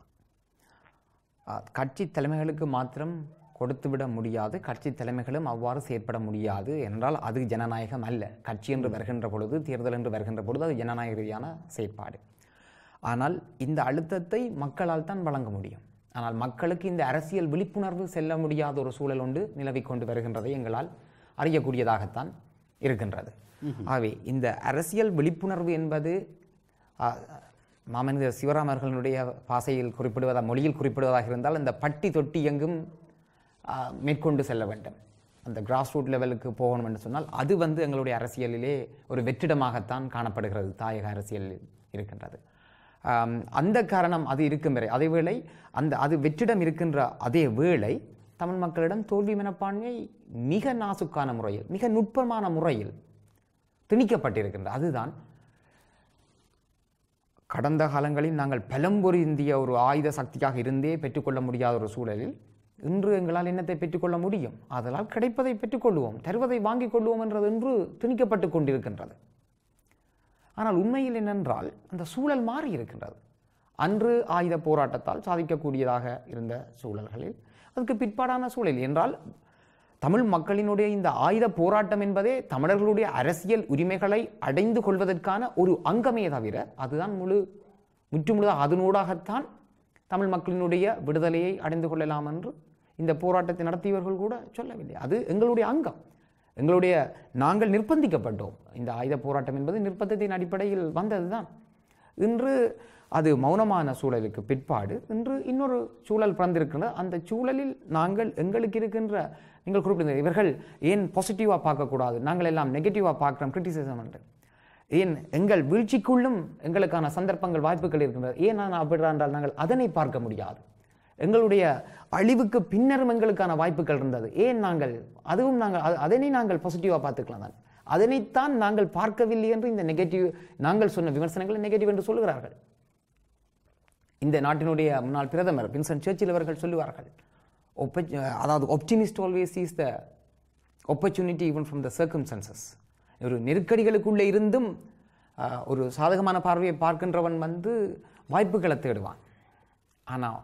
ஆ, கட்சி தலைமைகளுக்கு மாத்திரம் கொடுத்துவிட முடியாது கட்சி தலைமைகளும் அவ்வாறு செயற்பட முடியாது என்றால் அது ஜனநாயகம் அல்ல கட்சி என்று வருகின்ற பொழுது தேர்தல் என்று வருகின்ற பொழுது அது ஜனநாயக ரீதியான செயற்பாடு ஆனால் இந்த அழுத்தத்தை மக்களால் தான் வழங்க முடியும் ஆனால் மக்களுக்கு இந்த அரசியல் விழிப்புணர்வு செல்ல முடியாத ஒரு சூழல் ஒன்று நிலவிக் கொண்டு வருகின்றதை எங்களால் அறியக்கூடியதாகத்தான் இருக்கின்றது ஆகவே இந்த அரசியல் விழிப்புணர்வு என்பது ஆ, மாமனிதர் சிவராம் அவர்களுடைய பாசையில் குறிப்பிடுவதா மொழியில் குறிப்பிடுவதாக இருந்தால் இந்த பட்டி தொட்டி எங்கும் ஆ, மேற்கொண்டு செல்ல வேண்டும் அந்த கிராஸ் ரூட் லெவலுக்கு போகணும் என்று சொன்னால் அது வந்து எங்களுடைய அரசியலிலே ஒரு வெற்றிடமாகத்தான் காணப்படுகிறது தாயக அரசியலில் இருக்கின்றது ஆம், அந்த காரணம் அது இருக்கும் வரை அதேவேளை அந்த அது வெற்றிடம் இருக்கின்ற அதே வேளை தமிழ் மக்களிடம் தோல்வி மனப்பான்மை மிக நாசுக்கான முறையில் மிக நுட்பமான முறையில் திணிக்கப்பட்டிருக்கின்றது அதுதான் கடந்த காலங்களில் நாங்கள் பலம்பொரு இந்திய ஒரு ஆயுத சக்தியாக இருந்தே பெற்றுக்கொள்ள முடியாத ஒரு சூழலில் இன்று எங்களால் என்னத்தை பெற்றுக்கொள்ள முடியும் அதனால் கிடைப்பதை பெற்றுக்கொள்வோம் தருவதை வாங்கிக் கொள்வோம் என்றது என்று திணிக்கப்பட்டு கொண்டிருக்கின்றது ஆனால் உண்மையில் என்னென்றால் அந்த சூழல் மாறி இருக்கின்றது அன்று ஆயுத போராட்டத்தால் சாதிக்கக்கூடியதாக இருந்த சூழல்களில் அதுக்கு பிற்பாடான சூழல் என்றால் தமிழ் மக்களினுடைய இந்த ஆயுத போராட்டம் என்பதே தமிழர்களுடைய அரசியல் உரிமைகளை அடைந்து கொள்வதற்கான ஒரு அங்கமே தவிர அதுதான் முழு முற்றுமுழுதாக அதனூடாகத்தான் தமிழ் மக்களினுடைய விடுதலையை அடைந்து கொள்ளலாம் என்று இந்த போராட்டத்தை நடத்தியவர்கள் கூட சொல்லவில்லை அது எங்களுடைய அங்கம் எங்களுடைய நாங்கள் நிர்பந்திக்கப்பட்டோம் இந்த ஆயுத போராட்டம் என்பது நிர்பந்தத்தின் அடிப்படையில் வந்ததுதான் இன்று அது மௌனமான சூழலுக்கு பிற்பாடு இன்று இன்னொரு சூழல் பிறந்திருக்கின்ற அந்த சூழலில் நாங்கள் எங்களுக்கு இருக்கின்ற நீங்கள் குறிப்பிட்ட இவர்கள் ஏன் பாசிட்டிவாக பார்க்கக்கூடாது நாங்கள் எல்லாம் நெகட்டிவாக பார்க்குறோம் கிரிட்டிசிசம் என்று ஏன் எங்கள் வீழ்ச்சிக்குள்ளும் எங்களுக்கான சந்தர்ப்பங்கள் வாய்ப்புகள் இருக்கின்றது ஏன் நான் அப்படி என்றால் நாங்கள் அதனை பார்க்க முடியாது எங்களுடைய அழிவுக்கு பின்னரும் எங்களுக்கான வாய்ப்புகள் இருந்தது ஏன் நாங்கள் அதுவும் நாங்கள் அது- அதனை நாங்கள் பாசிட்டிவாக பார்த்துக்கலாம் தான் அதனைத்தான் நாங்கள் பார்க்கவில்லை என்று இந்த நெகட்டிவ் நாங்கள் சொன்ன விமர்சனங்களை நெகட்டிவ் என்று சொல்லுகிறார்கள் இந்த நாட்டினுடைய முன்னாள் பிரதமர் வின்சன் சர்ச்சில் அவர்கள் சொல்லுவார்கள் Oppor- அதாவது optimist always is the opportunity even from the circumstances ஒரு நெருக்கடிகளுக்குள்ளே இருந்தும் அஹ், ஒரு சாதகமான பார்வையை பார்க்கின்றவன் வந்து வாய்ப்புகளை தேடுவான் ஆனால்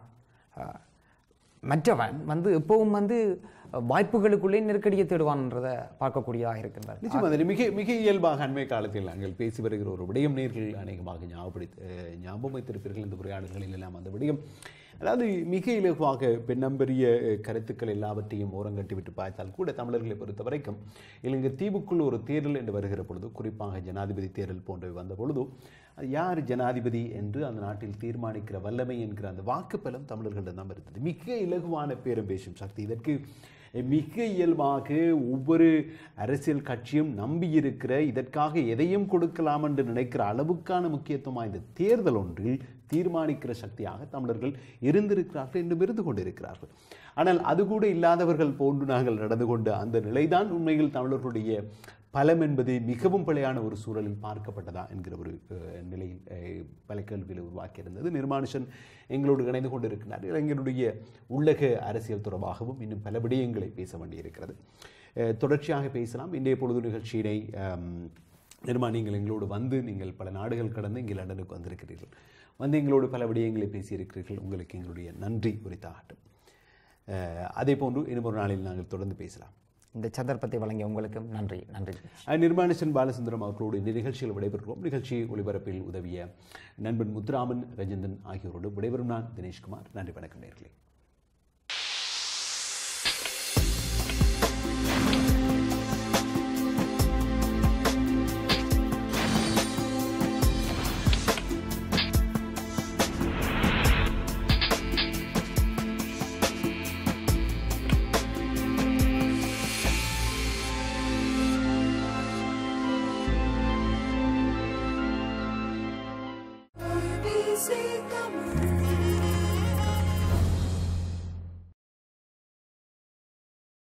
மற்றவன் வந்து எப்பவும் வந்து அஹ், வாய்ப்புகளுக்குள்ளே நெருக்கடியை தேடுவான்றதை பார்க்கக்கூடியதாக இருக்கின்றது நிச்சயமா அதில் மிக மிக இயல்பாக அண்மை காலத்தில் நாங்கள் பேசி வருகிற ஒரு விடயம் நேர்கள் அநேகமாக ஞாபகப்படுத்தி அஹ், ஞாபகம் வைத்திருப்பீர்கள் இந்த உரையாடல்களில் எல்லாம் அந்த விடயம் அதாவது மிக இலகுவாக பெண்ணம்பெரிய அஹ், கருத்துக்கள் எல்லாவற்றையும் ஓரங்கட்டி விட்டு பார்த்தால் கூட தமிழர்களை பொறுத்த வரைக்கும் இலங்கை தீவுக்குள் ஒரு தேர்தல் என்று வருகிற பொழுது குறிப்பாக ஜனாதிபதி தேர்தல் போன்றவை வந்த பொழுது அது யார் ஜனாதிபதி என்று அந்த நாட்டில் தீர்மானிக்கிற வல்லமை என்கிற அந்த வாக்குப்பலம் தமிழர்களிடம் தான் இருந்தது மிக இலகுவான பேரம் பேசும் சக்தி இதற்கு மிக இயல்பாக ஒவ்வொரு அரசியல் கட்சியும் நம்பியிருக்கிற இதற்காக எதையும் கொடுக்கலாம் என்று நினைக்கிற அளவுக்கான முக்கியத்துவம் வாய்ந்த தேர்தல் ஒன்றில் தீர்மானிக்கிற சக்தியாக தமிழர்கள் இருந்திருக்கிறார்கள் என்றும் இருந்து கொண்டிருக்கிறார்கள் ஆனால் அது கூட இல்லாதவர்கள் போன்று நாங்கள் நடந்து கொண்ட அந்த நிலைதான் உண்மையில் தமிழர்களுடைய பலம் என்பது மிகவும் பிழையான ஒரு சூழலில் பார்க்கப்பட்டதா என்கிற ஒரு அஹ், நிலையில் அஹ், பல கேள்விகளை உருவாக்கியிருந்தது நிர்மானுஷன் எங்களோடு இணைந்து கொண்டிருக்கிறார் இளைஞருடைய உள்ளக அரசியல் தொடர்பாகவும் இன்னும் பல விடயங்களை பேச வேண்டியிருக்கிறது அஹ், தொடர்ச்சியாக பேசலாம் இன்றைய பொழுது நிகழ்ச்சியினை ஆம், நிர்மா நீங்கள் எங்களோடு வந்து நீங்கள் பல நாடுகள் கடந்து இங்கே லண்டனுக்கு வந்திருக்கிறீர்கள் வந்து எங்களோடு பல விடயங்களை பேசியிருக்கிறீர்கள் உங்களுக்கு எங்களுடைய நன்றி உரித்தாகட்டும் அஹ், அதே போன்று இன்னும் ஒரு நாளில் நாங்கள் தொடர்ந்து பேசலாம் இந்த சந்தர்ப்பத்தை வழங்கிய உங்களுக்கும் நன்றி நன்றி அஹ், நிர்மாணிசன் பாலசுந்தரம் அவர்களோடு இந்த நிகழ்ச்சியில் விடைபெறுகிறோம் நிகழ்ச்சி ஒளிபரப்பில் உதவிய நண்பன் முத்துராமன் ரஜிந்தன் ஆகியோரோடு விடைபெறும் நான் தினேஷ்குமார் நன்றி வணக்கம் நேர்களே